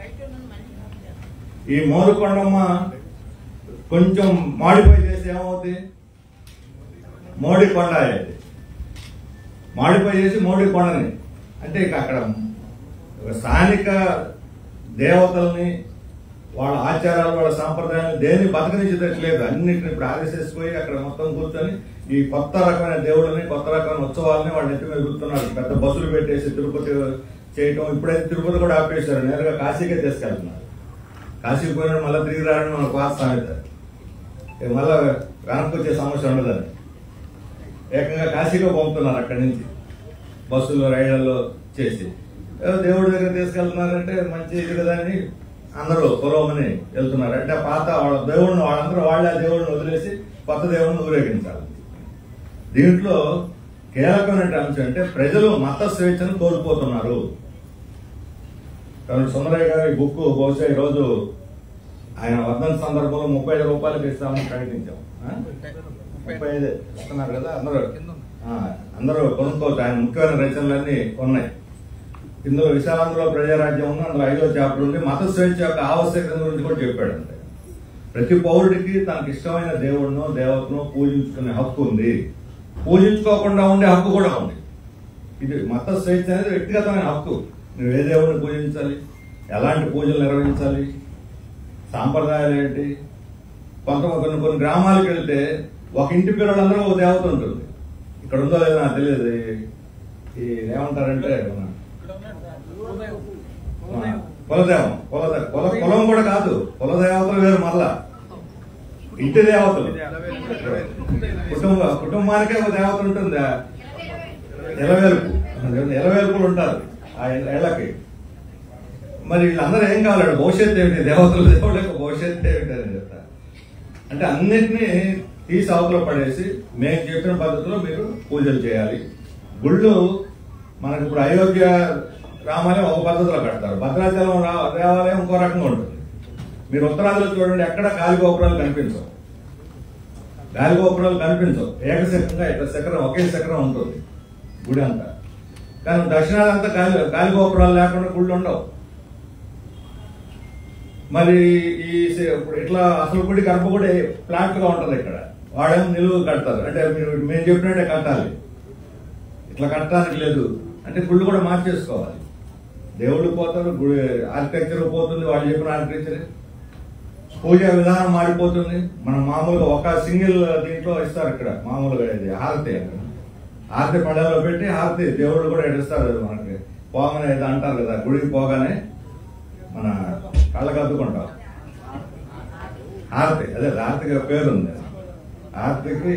ఈ మోరుకొండమ్మ కొంచెం మాడిపోయి చేసి ఏమవుతుంది మోడీ కొండ అయ్యేది మాడిపోయి చేసి మోడీ కొండని అంటే ఇక అక్కడ ఒక స్థానిక దేవతల్ని వాళ్ళ ఆచారాలు వాళ్ళ సాంప్రదాయాలు దేన్ని బతకనిచ్చేటట్లేదు అన్నిటిని ఇప్పుడు ఆదేశిసిపోయి అక్కడ మొత్తం కూర్చొని ఈ కొత్త రకమైన దేవుళ్ళని కొత్త రకమైన ఉత్సవాలని వాళ్ళ నెత్తి మీద కూర్చున్నారు పెద్ద బస్సులు పెట్టేసి తిరుపతి చేయటం ఇప్పుడైతే తిరుపతి కూడా ఆపేశారు నేరుగా కాశీకే తీసుకెళ్తున్నారు కాశీకి పోయిన మళ్ళీ తిరిగి రావడం మన పాత సామెత ఇక మళ్ళా వెనక్కి వచ్చే సమస్య ఉండదని ఏకంగా కాశీలో పంపుతున్నారు అక్కడి నుంచి బస్సులో రైళ్లలో చేసి ఏదో దేవుడి దగ్గర తీసుకెళ్తున్నారంటే మంచి ఇది కదా అని అందరూ పొలవమని వెళ్తున్నారు అంటే ఆ పాత వాళ్ళ దేవుడిని వాళ్ళందరూ వాళ్ళ దేవుడిని వదిలేసి కొత్త దేవుడిని ఊరేగించాలి దీంట్లో కీలకమైన అంశం అంటే ప్రజలు మత స్వేచ్ఛను కోల్పోతున్నారు కాబట్టి సుందరయ్య గారి బుక్ బహుశా ఈరోజు ఆయన వర్ధన్ సందర్భంలో ముప్పై ఐదు రూపాయలకి ఇస్తామని ప్రకటించాం ఆ? ముప్పై ఐదు ఇస్తున్నారు కదా అందరూ ఆ, అందరూ కొనుక్కోవచ్చు ఆయన ముఖ్యమైన రచనలన్నీ ఉన్నాయి ఇందులో విశాలాంధ్రలో ప్రజారాజ్యం ఉంది అందులో ఐదో చాప్టర్ ఉంది మత స్వేచ్ఛ యొక్క ఆవశ్యకత గురించి కూడా చెప్పాడు అంటే ప్రతి పౌరుడికి తనకి ఇష్టమైన దేవుడినో దేవతనో పూజించుకునే హక్కు ఉంది పూజించుకోకుండా ఉండే హక్కు కూడా ఉంది ఇది మత స్వేచ్ఛ అనేది వ్యక్తిగతమైన హక్కు నువ్వు ఏ దేవుడిని పూజించాలి ఎలాంటి పూజలు నిర్వహించాలి సాంప్రదాయాలు ఏంటి కొంత కొన్ని కొన్ని గ్రామాలకు వెళ్తే ఒక ఇంటి పిల్లలందరూ ఒక దేవత ఉంటుంది ఇక్కడ ఉందో లేదో నాకు తెలియదు ఈ- ఈ ఏమంటారంటే మన కులదేవం కులదే కుల కులం కూడా కాదు కులదేవతలు వేరు మళ్ళా ఇంటి దేవతలు కుటుంబ కుటుంబానికే ఒక దేవత ఉంటుంది ఎలవేలుపు ఎలవేలుపులు ఉంటారు ఆ ఇళ్ళకి మరి వీళ్ళందరూ ఏం కావాలి భవిష్యత్తు ఏమిటి దేవతలు దేవుడు యొక్క భవిష్యత్తు ఏమిటి అని చెప్తారు అంటే అన్నిటినీ తీసి అవతల పడేసి మేము చెప్పిన పద్ధతిలో మీరు పూజలు చేయాలి గుళ్ళు మనకి ఇప్పుడు అయోధ్య రామాలయం ఒక పద్ధతిలో కడతారు భద్రాచలం రా- దేవాలయం ఇంకో రకంగా ఉంటుంది మీరు ఉత్తరాదిలో చూడండి ఎక్కడ గాలి గోపురాలు కనిపించవు గాలి గోపురాలు కనిపించవు ఏకశక్రంగా ఇట్లా శకరం ఒకే శకరం ఉంటుంది గుడి అంతా కానీ దక్షిణాది అంతా గాలి గాలి గోపురాలు లేకుండా గుళ్ళు ఉండవు మరి ఈ సే- ఇప్పుడు ఇట్లా అసలు గుడి గర్భగుడి ఫ్లాట్ గా ఉంటది ఇక్కడ వాడేమో నిలువు కడతారు అంటే మీరు మేము చెప్పినట్టే కట్టాలి ఇట్లా కట్టడానికి లేదు అంటే గుళ్ళు కూడా మార్చేసుకోవాలి దేవుళ్ళు పోతారు గుడి ఆర్కిటెక్చర్ పోతుంది వాళ్ళు చెప్పిన ఆర్కిటెక్చర్ పూజా విధానం మారిపోతుంది మనం మామూలుగా ఒక సింగిల్ దీంట్లో ఇస్తారు ఇక్కడ మామూలుగా ఇది హారతి అక్కడ హారతి పళ్ళలో పెట్టి హారతి దేవుళ్ళు కూడా ఇస్తారు మనకి పోగానే ఏదో అంటారు కదా గుడికి పోగానే మన కళ్ళకు అద్దుకుంటాం హారతి అదే హారతికి పేరు ఉంది హారతికి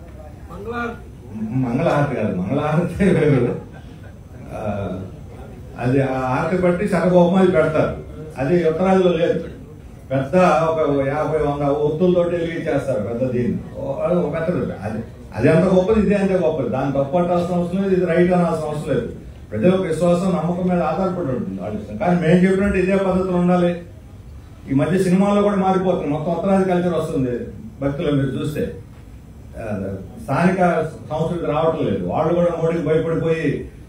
మంగళహారతి కాదు మంగళహారతి వేరు ఆ, అది ఆ హారతి బట్టి శతగోపమాలు పెడతారు అది ఉత్తరాదిలో లేదు పెద్ద ఒక యాభై వంద ఒత్తులతో వెలిగించేస్తారు పెద్ద దీన్ని ఓ- అది ఒక పెద్దది అది అది ఎంత గొప్పది ఇది అంతే గొప్పది దాన్ని తప్పు పట్టాల్సిన అవసరం లేదు ఇది రైట్ అనాల్సిన అవసరం లేదు ప్రజలకు విశ్వాసం నమ్మకం మీద ఆధారపడి ఉంటుంది వాళ్ళ ఇష్టం కానీ మేము చెప్పినట్టు ఇదే పద్ధతిలో ఉండాలి ఈ మధ్య సినిమాల్లో కూడా మారిపోతుంది మొత్తం ఉత్తరాది కల్చర్ వస్తుంది భక్తులు మీరు చూస్తే ఆ, స్థానిక సంస్కృతి రావటం లేదు వాళ్ళు కూడా మోడీకి భయపడిపోయి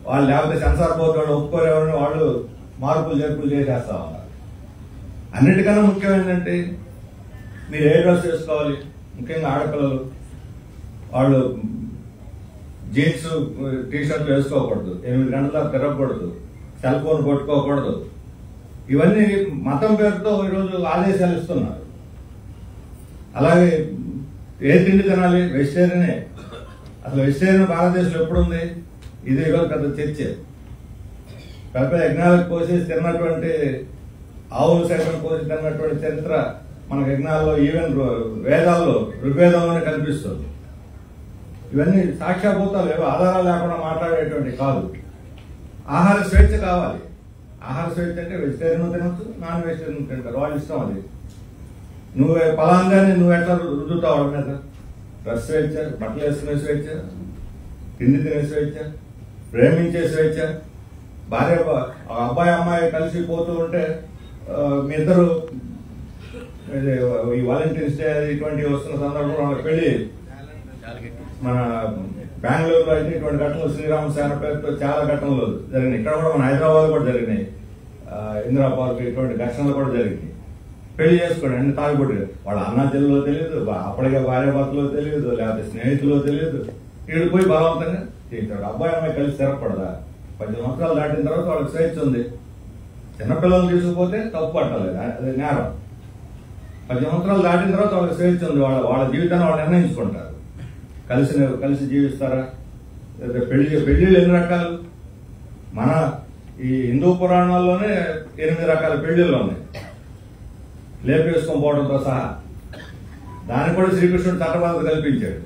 వాళ్ళు లేకపోతే సెన్సార్ బోర్డు వాళ్ళు ఒప్పుకోరేమని వాళ్ళు మార్పులు చేర్పులు చేసేస్తా ఉన్నారు అన్నిటికన్నా ముఖ్యం ఏంటంటే మీరు ఏ డ్రెస్ వేసుకోవాలి ముఖ్యంగా ఆడపిల్లలు వాళ్ళు జీన్స్ టీ షర్ట్లు వేసుకోకూడదు ఎనిమిది గంటల దాకా తిరగకూడదు సెల్ ఫోన్ కొట్టుకోకూడదు ఇవన్నీ మతం పేరుతో ఈరోజు ఆదేశాలు ఇస్తున్నారు అలాగే ఏ తిండి తినాలి వెజిటేరియనే అసలు వెజిటేరియన్ భారతదేశంలో ఎప్పుడుంది ఇది ఈరోజు పెద్ద చర్చ పెద్ద పెద్ద యజ్ఞాలకు కోసి తిన్నటువంటి ఆవులు సైతం కోసి తిన్నటువంటి చరిత్ర మన యజ్ఞాల్లో ఈవెన్ వేదాల్లో ఋగ్వేదంలోనే కనిపిస్తుంది ఇవన్నీ సాక్ష్యభూతాలు ఏవో ఆధారాలు లేకుండా మాట్లాడేటువంటి కాదు ఆహార స్వేచ్ఛ కావాలి ఆహార స్వేచ్ఛ అంటే వెజిటేరియన్ తినొచ్చు నాన్ వెజిటేరియన్ తింటారు వాళ్ళ ఇష్టం అది నువ్వు పలాంగానే నువ్వు ఎట్లా రుద్దుతావు వాళ్ళ మీద డ్రెస్ స్వేచ్ఛ బట్టలు వేసుకునే స్వేచ్ఛ తిండి తినే స్వేచ్ఛ ప్రేమించే స్వేచ్ఛ భార్య భ- ఆ అబ్బాయి అమ్మాయి కలిసి పోతూ ఉంటే ఆ, మీ ఇద్దరు ఇది, ఈ వాలంటీర్స్ డే ఇటువంటి వస్తున్న సందర్భంలో వాళ్ళ పెళ్లి మన బెంగళూరులో అయితే ఇటువంటి ఘటనలు శ్రీరామ సేన పేరుతో చాలా ఘటనలు జరిగినాయి ఇక్కడ కూడా మన హైదరాబాద్ కూడా జరిగినాయి ఆ, ఇందిరా పార్క్ ఇటువంటి ఘటనలు కూడా జరిగినాయి పెళ్లి చేసుకోండి అన్ని తాగుబడి వాళ్ళ అన్న చెల్లిలో తెలియదు వా- అప్పటికే భార్య భర్తలో తెలియదు లేకపోతే స్నేహితులో తెలియదు వీడు పోయి బలవంతంగా చేయించాడు అబ్బాయి అమ్మాయి కలిసి స్థిరపడదా పది సంవత్సరాలు దాటిన తర్వాత వాళ్ళకి స్వేచ్ఛ ఉంది చిన్నపిల్లలు తీసుకుపోతే తప్పు పట్టాలి అది నేరం పది సంవత్సరాలు దాటిన తర్వాత వాళ్ళకి స్వేచ్ఛ ఉంది వాళ్ళ వాళ్ళ జీవితాన్ని వాళ్ళు నిర్ణయించుకుంటారు కలిసి కలిసి జీవిస్తారా లేదా పెళ్లి పెళ్లిళ్ళు ఎన్ని రకాలు మన ఈ హిందూ పురాణాల్లోనే ఎనిమిది రకాల పెళ్లిళ్ళు ఉన్నాయి లేపేసుకొని పోవడంతో సహా దాన్ని కూడా శ్రీకృష్ణుడు చట్టబాధ కల్పించాడు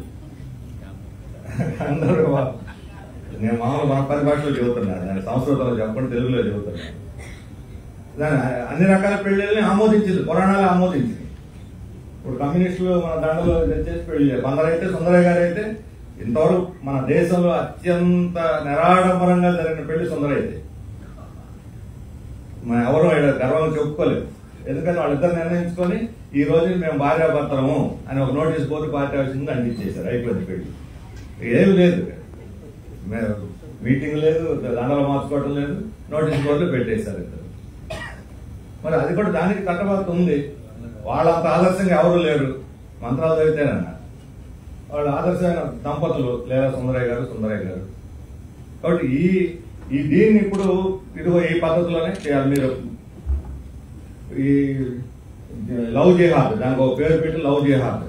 అందరూ వా- నేను మామూలు మన పరిభాషలో చెబుతున్నాను దాని సంస్కృతంలో చెప్పండి తెలుగులో చెబుతున్నాను దాని అన్ని రకాల పెళ్లిళ్ళని ఆమోదించింది పురాణాలు ఆమోదించింది ఇప్పుడు కమ్యూనిస్టులు మన దండలో తెచ్చేసి పెళ్లి చేయాలి. కొందరైతే సుందరయ్య గారు అయితే ఇంతవరకు మన దేశంలో అత్యంత నిరాడంబరంగా జరిగిన పెళ్లి సుందరయ్యది మనం ఎవరు గర్వంగా చెప్పుకోలేదు ఎందుకంటే వాళ్ళిద్దరు నిర్ణయించుకొని ఈ రోజు మేము భార్యాభర్తలము అని ఒక నోటీస్ పోతే పార్టీ ఆఫీస్ అందించేశారు అయిపోయింది పెళ్లి ఏం లేదు మే- మీటింగ్ లేదు దండలు మార్చుకోవడం లేదు నోటీస్ బోర్డు పెట్టేశారు ఇద్దరు మరి అది కూడా దానికి కట్టబాటు ఉంది వాళ్ళంత ఆదర్శంగా ఎవరు లేరు మంత్రాలు చదివితేనన్న వాళ్ళు ఆదర్శమైన దంపతులు లేదా సుందరయ్య గారు సుందరయ్య గారు కాబట్టి ఈ ఈ దీన్ని ఇప్పుడు ఇదిగో ఈ పద్ధతిలోనే చేయాలి మీరు ఈ లవ్ జిహాద్ దానికి ఒక పేరు పెట్టి లవ్ జిహాద్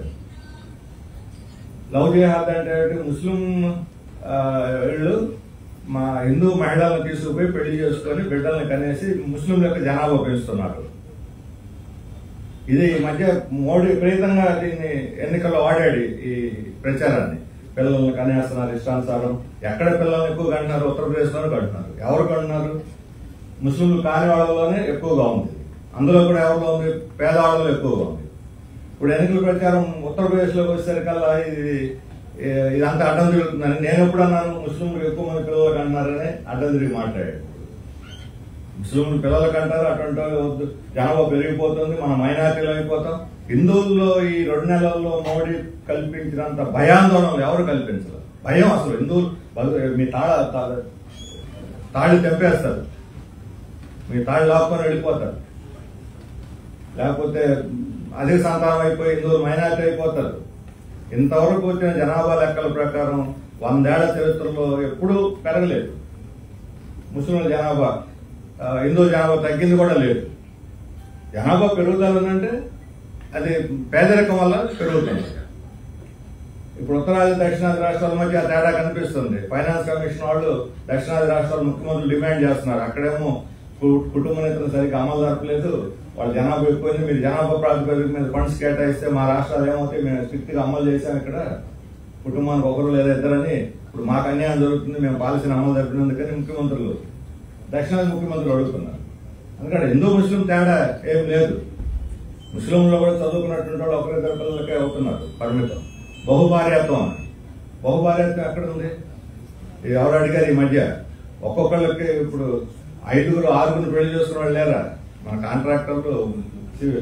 లవ్ జిహాద్ అంటే ఏంటి? ముస్లిం ఆ, వీళ్ళు మా హిందూ మహిళలను తీసుకుపోయి పెళ్లి చేసుకొని బిడ్డల్ని కనేసి ముస్లింల యొక్క జనాభా పెంచుతున్నారు ఇది ఈ మధ్య మోడీ విపరీతంగా దీన్ని ఎన్నికల్లో వాడాడు ఈ ప్రచారాన్ని పిల్లల్ని కనేస్తున్నారు ఇష్టానుసారం ఎక్కడ పిల్లల్ని ఎక్కువ కంటున్నారు ఉత్తరప్రదేశ్లోనే కంటున్నారు ఎవరు కంటున్నారు ముస్లింలు కాని వాళ్ళలోనే ఎక్కువగా ఉంది అందులో కూడా ఎవరిలో ఉంది పేదవాళ్ళలో ఎక్కువగా ఉంది ఇప్పుడు ఎన్నికల ప్రచారం ఉత్తరప్రదేశ్లోకి వచ్చేసరికల్లా ఇది ఏ- ఇదంతా అడ్డం తిరుగుతుందని నేను ఎప్పుడు అన్నాను ముస్లింలు ఎక్కువ మంది పిల్లలకు అన్నారని అడ్డం తిరిగి మాట్లాడాడు ముస్లింలు పిల్లలకు అంటారు అటువంటి వాళ్ళు వద్దు జనాభా పెరిగిపోతుంది మన మైనార్టీలు అయిపోతాం హిందువుల్లో ఈ రెండు నెలల్లో మోడీ కల్పించినంత భయాందోళనలు ఎవరు కల్పించరు భయం అసలు హిందువులు బలు- మీ తాళ తా- తాళి తెంపేస్తారు మీ తాళి లాక్కొని వెళ్ళిపోతారు లేకపోతే అధిక సంతానం అయిపోయి హిందువులు మైనార్టీ అయిపోతారు ఇంతవరకు వచ్చిన జనాభా లెక్కల ప్రకారం వందేళ్ల చరిత్రలో ఎప్పుడూ పెరగలేదు ముస్లింల జనాభా ఆ, హిందూ జనాభా తగ్గింది కూడా లేదు జనాభా పెరుగుదల అంటే అది పేదరికం వల్ల పెరుగుతుంది ఇప్పుడు ఉత్తరాది దక్షిణాది రాష్ట్రాల మధ్య ఆ తేడా కనిపిస్తుంది ఫైనాన్స్ కమిషన్ వాళ్ళు దక్షిణాది రాష్ట్రాల ముఖ్యమంత్రులు డిమాండ్ చేస్తున్నారు అక్కడేమో కు- కుటుంబ నేతలు సరిగ్గా అమలు జరపలేదు వాళ్ళ జనాభా ఎక్కువైంది మీరు జనాభా ప్రాతిపదిక మీద ఫండ్స్ కేటాయిస్తే మా రాష్ట్రాలు ఏమవుతాయి మేము స్ట్రిక్ట్ గా అమలు చేసాం ఇక్కడ కుటుంబానికి ఒకరు లేదా ఇద్దరని ఇప్పుడు మాకు అన్యాయం జరుగుతుంది మేము పాలసీని అమలు జరిపినందుకని ముఖ్యమంత్రులు దక్షిణాది ముఖ్యమంత్రులు అడుగుతున్నారు ఎందుకంటే హిందూ ముస్లిం తేడా ఏం లేదు ముస్లింలో కూడా చదువుకున్నటువంటి వాళ్ళు ఒకరిద్దరు పిల్లలకే అవుతున్నారు పరిమితం బహుభార్యత్వం అని బహుభార్యత్వం ఎక్కడ ఉంది ఇది ఎవరు అడిగారు ఈ మధ్య ఒక్కొక్కళ్ళకి ఇప్పుడు ఐదుగురు ఆరుగురు పెళ్లి చేసుకున్న వాళ్ళు లేరా మన కాంట్రాక్టర్లు సి-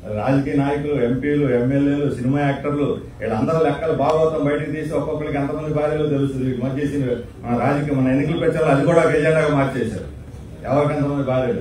రాజకీయ నాయకులు ఎంపీలు ఎమ్మెల్యేలు సినిమా యాక్టర్లు వీళ్ళందరూ లెక్కలు భాగవతం బయటకు తీసి ఒక్కొక్కరికి ఎంతమంది భార్యలో తెలుస్తుంది ఈ మధ్య చేసిన మన రాజకీయ మన ఎన్నికలు పెట్టాలో అది కూడా ఒక ఎజెండాగా మార్చేశారు ఎవరికి ఎంతమంది భార్యలు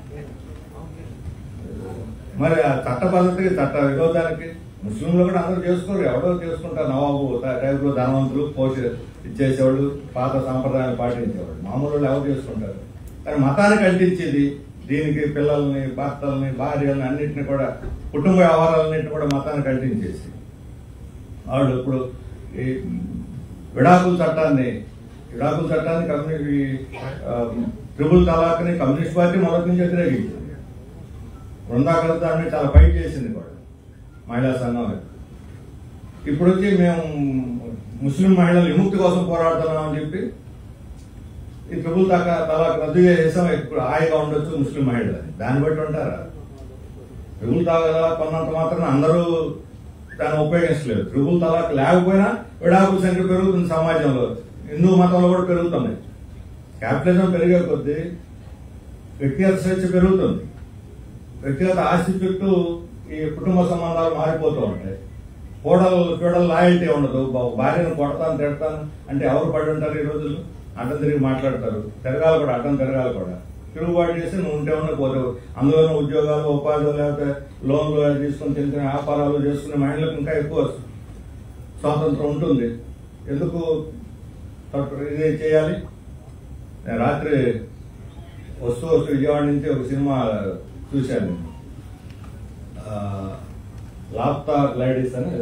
మరి ఆ చట్ట పద్ధతికి చట్ట విరోధానికి ముస్లింలు కూడా అందరూ చేసుకోరు ఎవరో చేసుకుంటారు నవాబు ట- టైపులో ధనవంతులు పోష ఇచ్చేసేవాళ్ళు పాత సాంప్రదాయాలు పాటించేవాళ్ళు మామూలు వాళ్ళు ఎవరు చేసుకుంటారు కానీ మతానికి అంటించేది దీనికి పిల్లల్ని భర్తల్ని భార్యల్ని అన్నింటినీ కూడా కుటుంబ వ్యవహారాలన్నింటినీ కూడా మతానికి అంటించేసి వాళ్ళు ఇప్పుడు ఈ విడాకుల చట్టాన్ని విడాకుల చట్టాన్ని కమ్యూనిటీ ట్రిపుల్ తలాక్ని కమ్యూనిస్ట్ పార్టీ మొదటి నుంచి వ్యతిరేకించింది బృందాకర్ దాన్ని చాలా ఫైట్ చేసింది కూడా మహిళా సంఘం ఇప్పుడు వచ్చి మేము ముస్లిం మహిళల విముక్తి కోసం పోరాడుతున్నాం అని చెప్పి ఈ ట్రిపుల్ తక తలాక్ రద్దు చేసాం ఇప్పుడు హాయిగా ఉండొచ్చు ముస్లిం మహిళలు అని. దాన్ని బట్టి ఉంటారా ట్రిపుల్ తలాక్ కొన్నంత మాత్రం అందరూ దాన్ని ఉపయోగించలేదు ట్రిపుల్ తలాక్ లేకపోయినా విడాకుల సంఖ్య పెరుగుతుంది సమాజంలో హిందూ మతంలో కూడా పెరుగుతున్నాయి క్యాపిటలిజం పెరిగే కొద్దీ వ్యక్తిగత స్వేచ్ఛ పెరుగుతుంది వ్యక్తిగత ఆస్తి చుట్టూ ఈ కుటుంబ సంబంధాలు మారిపోతూ ఉంటాయి కోడలు చూడలు లాయల్టీ ఉండదు బా- భార్యను కొడతాను తిడతాను అంటే ఎవరు పడి ఉంటారు ఈ రోజుల్లో అడ్డం తిరిగి మాట్లాడతారు తిరగాలి కూడా అడ్డం తిరగాలి కూడా తిరుగుబాటు చేసి నువ్వు ఉంటే ఉన్న పోతావు అందులోనూ ఉద్యోగాలు ఉపాధి లేకపోతే లోన్లు అవి తీసుకొని తింటున్న వ్యాపారాలు చేసుకునే మహిళలకు ఇంకా ఎక్కువ స్వాతంత్రం ఉంటుంది ఎందుకు తట్టు- ఇది చేయాలి నేను రాత్రి వస్తూ వస్తూ విజయవాడ నుంచి ఒక సినిమా చూశాను నేను. ఆ, లాప్తార్ లేడీస్ అని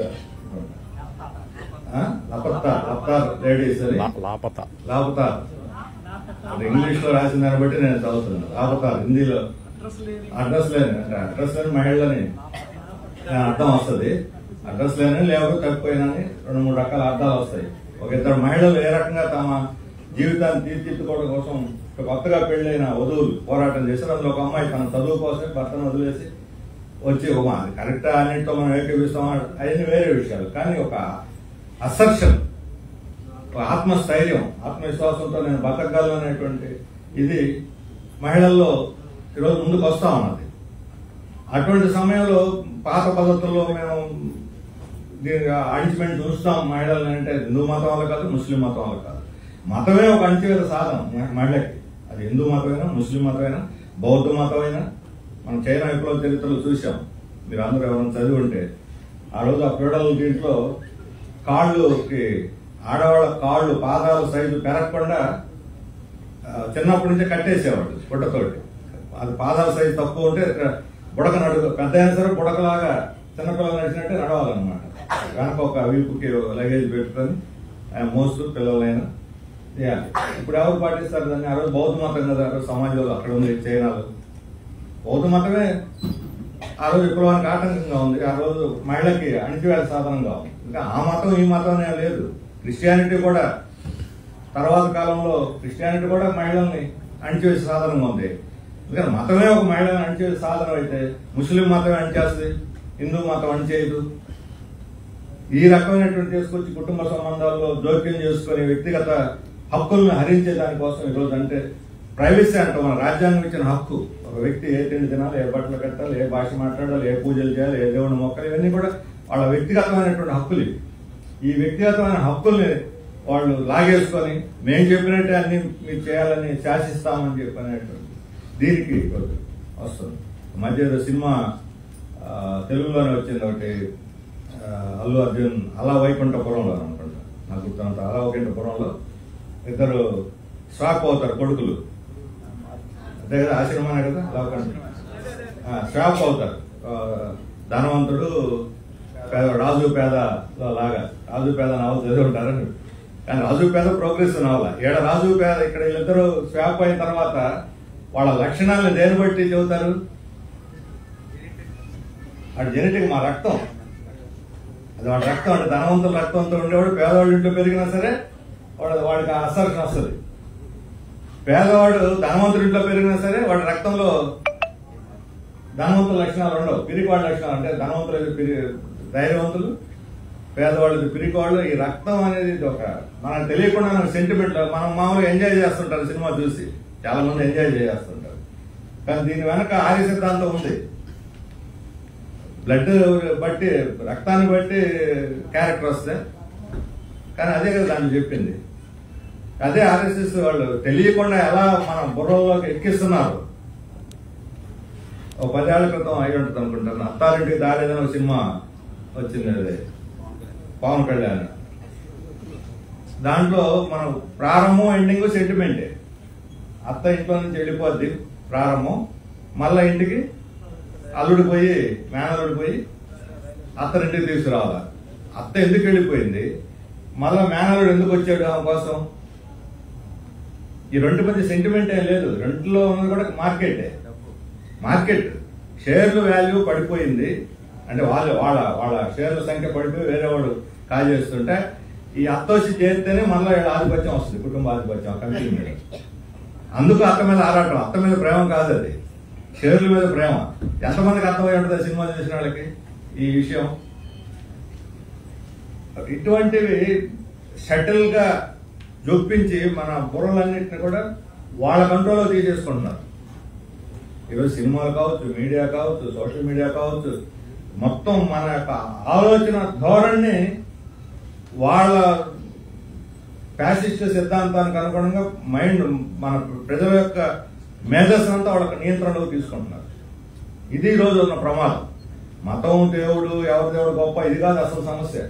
ఆ? లపత్తార్ లప్తార్ లేడీస్ అని
లా- లాపత
లాపతార్ అది ఇంగ్లీష్ లో రాసిన దాన్ని బట్టి నేను చదువుతున్నాను లాపతార్ హిందీలో అడ్రస్ లేని అంటే అడ్రస్ లేని మహిళని ఆ, అర్థం వస్తుంది అడ్రస్ లేని లేకపోతే తప్పిపోయినా అని రెండు మూడు రకాల అర్థాలు వస్తాయి ఒక ఇద్దరు మహిళలు ఏ రకంగా తమ జీవితాన్ని తీర్చిదిద్దుకోవడం కోసం ఒక కొత్తగా పెళ్ళైన వధువులు పోరాటం చేశారు అందులో ఒక అమ్మాయి తన చదువు కోసం భర్తను వదిలేసి వచ్చి ఒక కరెక్ట్ అన్నింటితో మనం ఏకీపిస్తాం అవన్నీ వేరే విషయాలు కానీ ఒక అసర్షన్ ఒక ఆత్మస్థైర్యం ఆత్మవిశ్వాసంతో నేను బతకగలను అనేటువంటి ఇది మహిళల్లో ఈరోజు ముందుకు వస్తా ఉన్నది అటువంటి సమయంలో పాత పద్ధతుల్లో మేము దీని అణిచిమెంట్ చూస్తాం మహిళల్ని అంటే హిందూ మతం వల్ల కాదు ముస్లిం మతం వల్ల కాదు మతమే ఒక అణచివేత సాధనం మ- మహిళకి అది హిందూ మతమైనా ముస్లిం మతమైనా బౌద్ధ మతమైనా మనం చైనా విప్లవ చరిత్రలు చూసాం మీరు అందరూ ఎవరైనా చదివి ఉంటే ఆ రోజు ఆ ఫ్యూడల్ దీంట్లో కాళ్ళుకి ఆడవాళ్ళ కాళ్ళు పాదాల సైజు పెరగకుండా ఆ, చిన్నప్పటి నుంచే కట్టేసేవాడు గుడ్డతోటి అది పాదాల సైజు తక్కువ ఉంటే ఇక బుడక నడుగు పెద్ద అయినా సరే బుడకలాగా చిన్నపిల్లలు నడిచినట్టే నడవాలన్నమాట వెనక ఒక వీపుకి లగేజ్ పెట్టుకొని ఆ, మోస్తూ పిల్లలైనా చేయాలి ఇప్పుడు ఎవరు పాటిస్తారు దాన్ని ఆ రోజు బౌద్ధ మతం కదా ఆ రోజు సమాజంలో అక్కడ ఉంది చైనాలో బౌద్ధ మతమే ఆ రోజు విప్లవానికి ఆటంకంగా ఉంది ఆ రోజు మహిళకి అణిచివేత సాధనంగా ఉంది ఇంకా ఆ మతం ఈ మతం అనే లేదు క్రిస్టియానిటీ కూడా తర్వాత కాలంలో క్రిస్టియానిటీ కూడా మహిళల్ని అణిచివేసే సాధనంగా ఉంది ఎందుకంటే మతమే ఒక మహిళని అణిచివేసే సాధనం అయితే ముస్లిం మతమే అణిచేస్తుంది హిందూ మతం అణిచేయదు ఈ రకమైనటువంటి తీసుకొచ్చి కుటుంబ సంబంధాల్లో జోక్యం చేసుకుని వ్యక్తిగత హక్కులను హరించే దానికోసం ఈరోజు అంటే ప్రైవసీ అంటే మన రాజ్యాంగం ఇచ్చిన హక్కు ఒక వ్యక్తి ఏ తిండి తినాలి ఏ బట్టలు కట్టాలి ఏ భాష మాట్లాడాలి ఏ పూజలు చేయాలి ఏ దేవుని మొక్కలు ఇవన్నీ కూడా వాళ్ళ వ్యక్తిగతమైనటువంటి హక్కులు ఇవి. ఈ వ్యక్తిగతమైన హక్కుల్ని వాళ్ళు లాగేసుకొని మేము చెప్పినట్టే అన్ని మీరు చేయాలని శాసిస్తామని చెప్పనేటువంటి దీనికి ఈరోజు వస్తుంది మధ్య ఏదో సినిమా ఆ, తెలుగులోనే వచ్చింది ఒకటి ఆ, అల్లు అర్జున్ అలా వైకుంఠపురంలో అనుకుంటా నాకు గుర్తున్నంత అలా వైకుంఠపురంలో ఇద్దరు షాక్ అవుతారు కొడుకులు అంతే కదా ఆశ్రమానే కదా అలా వైకుంఠ ఆ, షాక్ అవుతారు ఆ, ధనవంతుడు పేద రాజు పేద లాగా రాజు పేద నవల చదివి ఉంటారు కానీ రాజు పేద ప్రోగ్రెస్ నవల ఏడ రాజు పేద ఇక్కడ వీళ్ళిద్దరు స్వాప్ అయిన తర్వాత వాళ్ళ లక్షణాలను దేని బట్టి చెబుతారు అటు జెనెటిక్ మా రక్తం అది వాడి రక్తం అంటే ధనవంతుల రక్తంతో ఉండేవాడు పేదవాళ్ళ ఇంట్లో పెరిగినా సరే వాడు వాడికి అసర్షన్ వస్తుంది పేదవాడు ధనవంతుడి ఇంట్లో పెరిగినా సరే వాడి రక్తంలో ధనవంతుల లక్షణాలు ఉండవు పిరికివాడి లక్షణాలు అంటే ధనవంతులు పిరి ధైర్యవంతులు పేదవాళ్ళది పిరికివాళ్ళు ఈ రక్తం అనేది ఇది ఒక మనకు తెలియకుండా సెంటిమెంట్ మనం మామూలుగా ఎంజాయ్ చేస్తుంటారు సినిమా చూసి చాలా మంది ఎంజాయ్ చేస్తుంటారు కానీ దీని వెనక ఆర్య సిద్ధాంతం ఉంది బ్లడ్ బట్టి రక్తాన్ని బట్టి క్యారెక్టర్ వస్తే కానీ అదే కదా దాన్ని చెప్పింది అదే ఆర్ఎస్ఎస్ వాళ్ళు తెలియకుండా ఎలా మన బుర్రలోకి ఎక్కిస్తున్నారు ఒక పదేళ్ల క్రితం అయి ఉంటుంది అనుకుంటాను అత్తారింటికి దారేదని ఒక సినిమా వచ్చింది అది పవన్ కళ్యాణ్ దాంట్లో మనం ప్రారంభం ఎండింగ్ సెంటిమెంటే అత్త ఇంట్లో నుంచి వెళ్ళిపోద్ది ప్రారంభం మళ్ళా ఇంటికి అల్లుడు పోయి మేనల్లుడు పోయి అత్తరింటికి తీసుకురావాలి అత్త ఎందుకు వెళ్ళిపోయింది మళ్ళా మేనల్లుడు ఎందుకు వచ్చాడు ఆమె కోసం ఈ రెండు మధ్య సెంటిమెంట్ ఏం లేదు రెండులో ఉన్నది కూడా మార్కెటే మార్కెట్ షేర్ల వాల్యూ పడిపోయింది అంటే వాళ్ళు వాళ్ళ వాళ్ళ షేర్ల సంఖ్య పడిపోయి వేరే వాడు కాల్ చేస్తుంటే ఈ అత్త వచ్చి చేరితేనే మళ్ళీ వీళ్ళ ఆధిపత్యం వస్తుంది కుటుంబ ఆధిపత్యం కమిటీ మీద అందుకు అత్త మీద ఆరాటం అత్త మీద ప్రేమ కాదు అది షేర్ల మీద ప్రేమ ఎంతమందికి అర్థమై ఉంటుంది సినిమా చూసిన వాళ్ళకి ఈ విషయం ఇటువంటివి షటిల్ గా జొప్పించి మన బుర్రలన్నింటిని కూడా వాళ్ళ కంట్రోల్లో తీసేసుకుంటున్నారు ఈరోజు సినిమాలు కావచ్చు మీడియా కావచ్చు సోషల్ మీడియా కావచ్చు మొత్తం మన యొక్క ఆలోచన ధోరణిని వాళ్ళ ఫ్యాసిస్ట్ సిద్ధాంతానికి అనుగుణంగా మైండ్ మన ప్రజల యొక్క మేధస్సు అంతా వాళ్ళ నియంత్రణలోకి తీసుకుంటున్నారు ఇది ఈ రోజు ఉన్న ప్రమాదం మతం దేవుడు ఎవరి దేవుడు గొప్ప ఇది కాదు అసలు సమస్య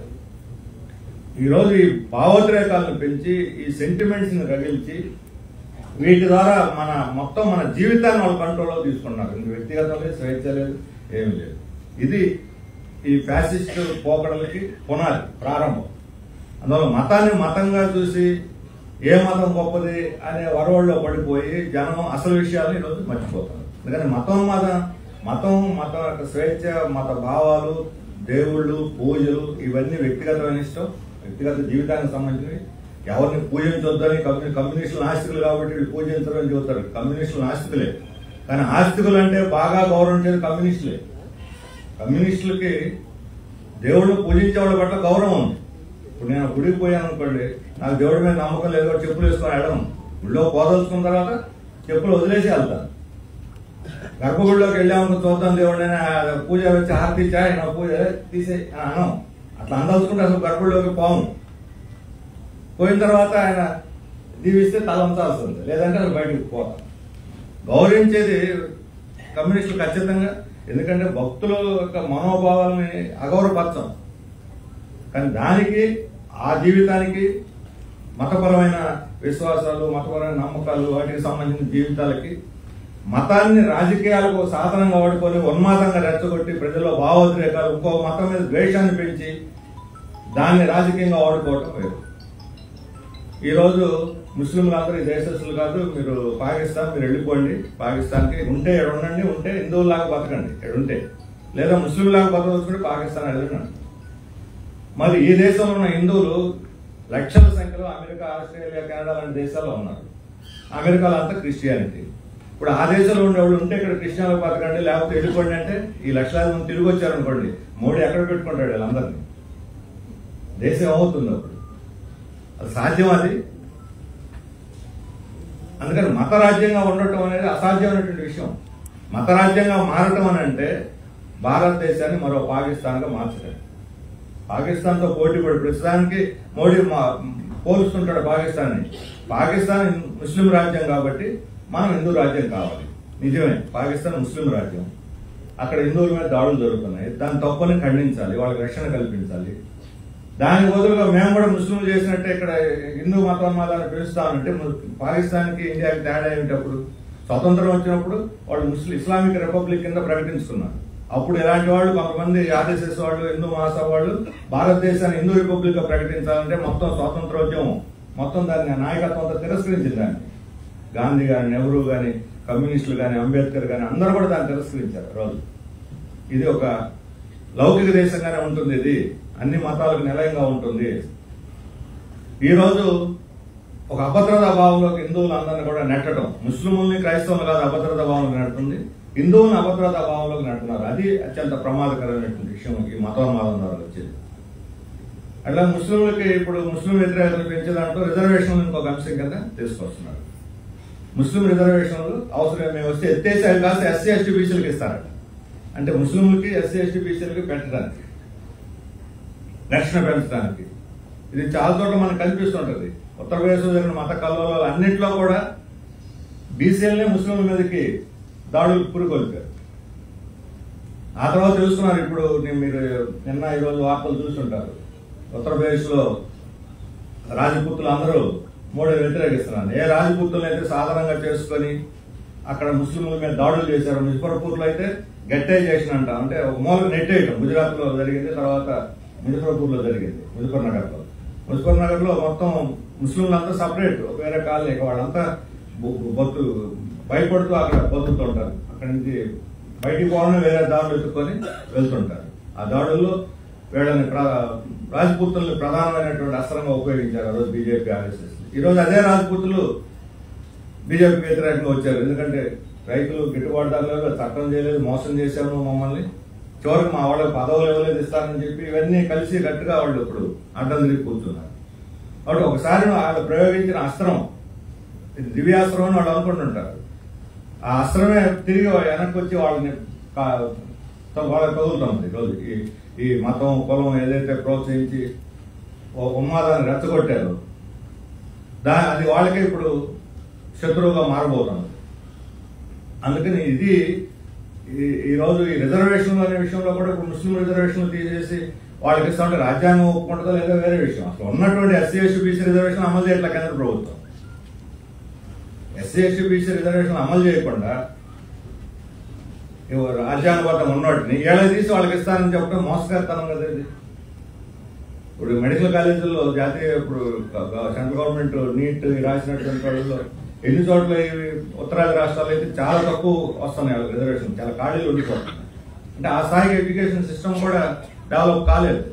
ఈ రోజు ఈ భావోద్రేకాలను పెంచి ఈ సెంటిమెంట్స్ ని రగిల్చి వీటి ద్వారా మన మొత్తం మన జీవితాన్ని వాళ్ళు కంట్రోల్లో తీసుకున్నారు ఇంక వ్యక్తిగతం లేదు స్వేచ్ఛ లేదు ఏమీ లేదు ఇది ఈ ఫ్యాసిస్ట్ పోకడలకి పునాది ప్రారంభం అందువల్ల మతాన్ని మతంగా చూసి ఏ మతం గొప్పది అనే వరవడిలో పడిపోయి జనం అసలు విషయాలను ఈరోజు మర్చిపోతారు ఎందుకని మతం మత మతం మతం యొక్క స్వేచ్ఛ మత భావాలు దేవుళ్ళు పూజలు ఇవన్నీ వ్యక్తిగతమైన ఇష్టం వ్యక్తిగత జీవితానికి సంబంధించినవి ఎవరిని పూజించొద్దని కమ్యూ- కమ్యూనిస్టులు నాస్తికులు కాబట్టి వీళ్ళు పూజించరు అని చెబుతారు కమ్యూనిస్టులు నాస్తికులే కానీ ఆస్తికులు అంటే బాగా గౌరవించేది కమ్యూనిస్టులే కమ్యూనిస్టులకి దేవుళ్ళు పూజించే వాళ్ళ పట్ల గౌరవం ఉంది ఇప్పుడు నేను గుడికి పోయాను అనుకోండి నాకు దేవుడి మీద నమ్మకం లేదు కాబట్టి చెప్పులు వేసుకొని వెళ్ళడం గుడిలో పోదలుచుకున్న తర్వాత చెప్పులు వదిలేసి వెళ్తాను గర్భగుడిలోకి వెళ్ళామనుకో చూద్దాం దేవుడిని ఆయన పూజ వచ్చి హారతి ఇచ్చా నా పూజ తీసే అని అనం అట్లా అందలుచుకుంటే అసలు గర్భగుడిలోకి పోము పోయిన తర్వాత ఆయన దీవిస్తే తలంచాల్సింది లేదంటే అసలు బయటకు పోతాం గౌరవించేది కమ్యూనిస్టులు ఖచ్చితంగా ఎందుకంటే భక్తుల యొక్క మనోభావాలని అగౌరవపరచం కానీ దానికి ఆ జీవితానికి మతపరమైన విశ్వాసాలు మతపరమైన నమ్మకాలు వాటికి సంబంధించిన జీవితాలకి మతాన్ని రాజకీయాలకు ఒక సాధనంగా వాడుకొని ఉన్మాదంగా రెచ్చగొట్టి ప్రజల్లో భావోద్రేకాలు ఇంకో మతం మీద ద్వేషాన్ని పెంచి దాన్ని రాజకీయంగా వాడుకోవటం వేరు ఈరోజు ముస్లింలు అందరూ ఈ దేశస్తులు కాదు మీరు పాకిస్తాన్ మీరు వెళ్ళిపోండి పాకిస్తాన్కి ఉంటే ఎక్కడ ఉండండి ఉంటే హిందువులాగా బతకండి ఎక్కడ ఉంటే లేదా ముస్లింలాగా బతకవచ్చుకుంటే పాకిస్తాన్ వెళ్ళండి మరి ఈ దేశంలో ఉన్న హిందువులు లక్షల సంఖ్యలో అమెరికా ఆస్ట్రేలియా కెనడా లాంటి దేశాల్లో ఉన్నారు అమెరికాలో అంతా క్రిస్టియానిటీ ఇప్పుడు ఆ దేశంలో ఉండేవాళ్ళు ఉంటే ఇక్కడ క్రిస్టియన్లు బతకండి లేకపోతే వెళ్ళిపోండి అంటే ఈ లక్షలాది మంది తిరిగి వచ్చారనుకోండి మోడీ ఎక్కడ పెట్టుకుంటాడు వీళ్ళందరినీ దేశం ఏమవుతుంది అప్పుడు అది సాధ్యం అది అందుకని మతరాజ్యంగా ఉండటం అనేది అసాధ్యమైనటువంటి విషయం మతరాజ్యంగా మారటం అని అంటే భారతదేశాన్ని మరో పాకిస్తాన్గా మార్చడం పాకిస్తాన్తో పోటీ పడి ప్రస్తుతానికి మోడీ మా- పోలుస్తుంటాడు పాకిస్తాన్ని పాకిస్తాన్ ముస్లిం రాజ్యం కాబట్టి మనం హిందూ రాజ్యం కావాలి నిజమే పాకిస్తాన్ ముస్లిం రాజ్యం అక్కడ హిందువుల మీద దాడులు జరుగుతున్నాయి దాని తప్పుని ఖండించాలి వాళ్ళకి రక్షణ కల్పించాలి దాని బదులుగా మేము కూడా ముస్లింలు చేసినట్టే ఇక్కడ హిందూ మతోన్మాదాన్ని పిలుస్తామంటే పాకిస్తాన్కి ఇండియాకి తేడా ఏమిటప్పుడు స్వతంత్రం వచ్చినప్పుడు వాళ్ళు ముస్లిం ఇస్లామిక్ రిపబ్లిక్ కింద ప్రకటించుకున్నారు అప్పుడు ఇలాంటి వాళ్ళు కొంతమంది ఆర్ఎస్ఎస్ వాళ్ళు హిందూ మహాసభ వాళ్ళు భారతదేశాన్ని హిందూ రిపబ్లిక్ గా ప్రకటించాలంటే మొత్తం స్వాతంత్రోద్యమం మొత్తం దాన్ని నాయకత్వం అంతా తిరస్కరించింది దాన్ని గాంధీ గాని నెహ్రూ గాని కమ్యూనిస్టులు గాని అంబేద్కర్ గాని అందరూ కూడా దాన్ని తిరస్కరించారు ఆ రోజు ఇది ఒక లౌకిక దేశంగానే ఉంటుంది ఇది అన్ని మతాలకు నిలయంగా ఉంటుంది ఈ రోజు ఒక అభద్రతా భావంలోకి హిందువులు అందరినీ కూడా నెట్టడం ముస్లింలని క్రైస్తవులు కాదు అభద్రతా భావంలోకి నెడుతుంది హిందువులను అభద్రతా భావంలోకి నెడుతున్నారు అది అత్యంత ప్రమాదకరమైనటువంటి విషయం ఈ మతోన్మాదం ద్వారా వచ్చేది అట్లా ముస్లింలకి ఇప్పుడు ముస్లిం వ్యతిరేకతను పెంచే దాంట్లో రిజర్వేషన్లు ఇంకొక అంశం కింద తీసుకొస్తున్నారు ముస్లిం రిజర్వేషన్లు అవసరం మేము వస్తే ఎత్తేసి అవి కాస్త ఎస్సీ ఎస్టీ బీసీలకు ఇస్తారట అంటే ముస్లింలకి ఎస్సీ ఎస్టీ బీసీలకి పెట్టడానికి రక్షణ పెంచడానికి ఇది చాలా చోట్ల మనకు కనిపిస్తుంటది ఉత్తరప్రదేశ్లో జరిగిన మత కల్లోలాలు అన్నింటిలో కూడా బీసీఎల్నే ముస్లింల మీదకి దాడులు పురికొల్పారు ఆ తర్వాత తెలుసుకున్నారు ఇప్పుడు నేను మీరు నిన్న ఈరోజు వార్తలు చూస్తుంటారు ఉత్తరప్రదేశ్లో రాజపుత్రులు అందరూ మోడీ వ్యతిరేకిస్తున్నారు ఏ రాజపుత్రులు అయితే సాధారణంగా చేసుకొని అక్కడ ముస్లింల మీద దాడులు చేశారు ముజఫర్పూర్లో అయితే గట్టైజేషన్ అంట అంటే ఒక మూల నెట్టేయటం గుజరాత్ లో జరిగింది తర్వాత ముజఫర్పూర్ లో జరిగింది ముజఫర్ నగర్ లో ముజఫర్ నగర్ లో మొత్తం ముస్లింలంతా సపరేట్ వేరే కాలనీ వాళ్ళంతా బొ- బొత్తు భయపడుతూ అక్కడ బతుకుతుంటారు అక్కడి నుంచి బయటికి పోవడం వేరే దాడులు ఎత్తుకొని వెళ్తుంటారు ఆ దాడుల్లో వీళ్ళని ప్ర- రాజపుత్రుల్ని ప్రధానమైనటువంటి అస్త్రంగా ఉపయోగించారు ఆ రోజు బీజేపీ ఆర్ఎస్ఎస్ ఈ రోజు అదే రాజపుత్రులు బీజేపీకి వ్యతిరేకంగా వచ్చారు ఎందుకంటే రైతులు గిట్టుబాటు ధర లేదు చట్టం చేయలేదు మోసం చేశాము మమ్మల్ని చివరికి మా వాళ్ళకి పదవులు ఇవ్వలేదు ఇస్తారని చెప్పి ఇవన్నీ కలిసి గట్టిగా వాళ్ళు ఇప్పుడు అడ్డం తిరిగి కూర్చున్నారు కాబట్టి ఒకసారి వాళ్ళు ప్రయోగించిన అస్త్రం ఇది దివ్యాస్త్రం అని వాళ్ళు అనుకుంటుంటారు ఆ అస్త్రమే తిరిగి వెనక్కి వచ్చి వాళ్ళని కా- తో- వాళ్ళకి తగులుతుంది ఈరోజు ఈ ఈ మతం కులం ఏదైతే ప్రోత్సహించి ఓ ఉన్మాదాన్ని రెచ్చగొట్టారు దా అది వాళ్ళకే ఇప్పుడు శత్రువుగా మారబోతుంది అందుకని ఇది ఈ- ఈ రోజు ఈ రిజర్వేషన్ అనే విషయంలో కూడా ఇప్పుడు ముస్లిం రిజర్వేషన్ తీసేసి వాళ్ళకి ఇస్తా ఉంటే రాజ్యాంగం ఒప్పుకుంటుందో లేదో వేరే విషయం అసలు ఉన్నటువంటి ఎస్సీ ఎస్టీ బీసీ రిజర్వేషన్ అమలు చేయట్ల కేంద్ర ప్రభుత్వం ఎస్సీ ఎస్టీ బీసీ రిజర్వేషన్ అమలు చేయకుండా ఇవ్వ- రాజ్యాంగబద్ధం ఉన్నవాటిని ఏళ్ళ తీసి వాళ్ళకి ఇస్తానని చెప్పడం మోసగారితనం కదా ఇది ఇప్పుడు మెడికల్ కాలేజీల్లో జాతీయ ఇప్పుడు గ- గ- సెంట్రల్ గవర్నమెంట్ నీట్ రాసినటువంటి వాళ్ళలో ఎన్ని చోట్ల ఇవి ఉత్తరాది రాష్ట్రాల్లో అయితే చాలా తక్కువ వస్తున్నాయి వాళ్ళకి రిజర్వేషన్ చాలా ఖాళీలు ఉండిపోతున్నాయి అంటే ఆ స్థాయికి ఎడ్యుకేషన్ సిస్టమ్ కూడా డెవలప్ కాలేదు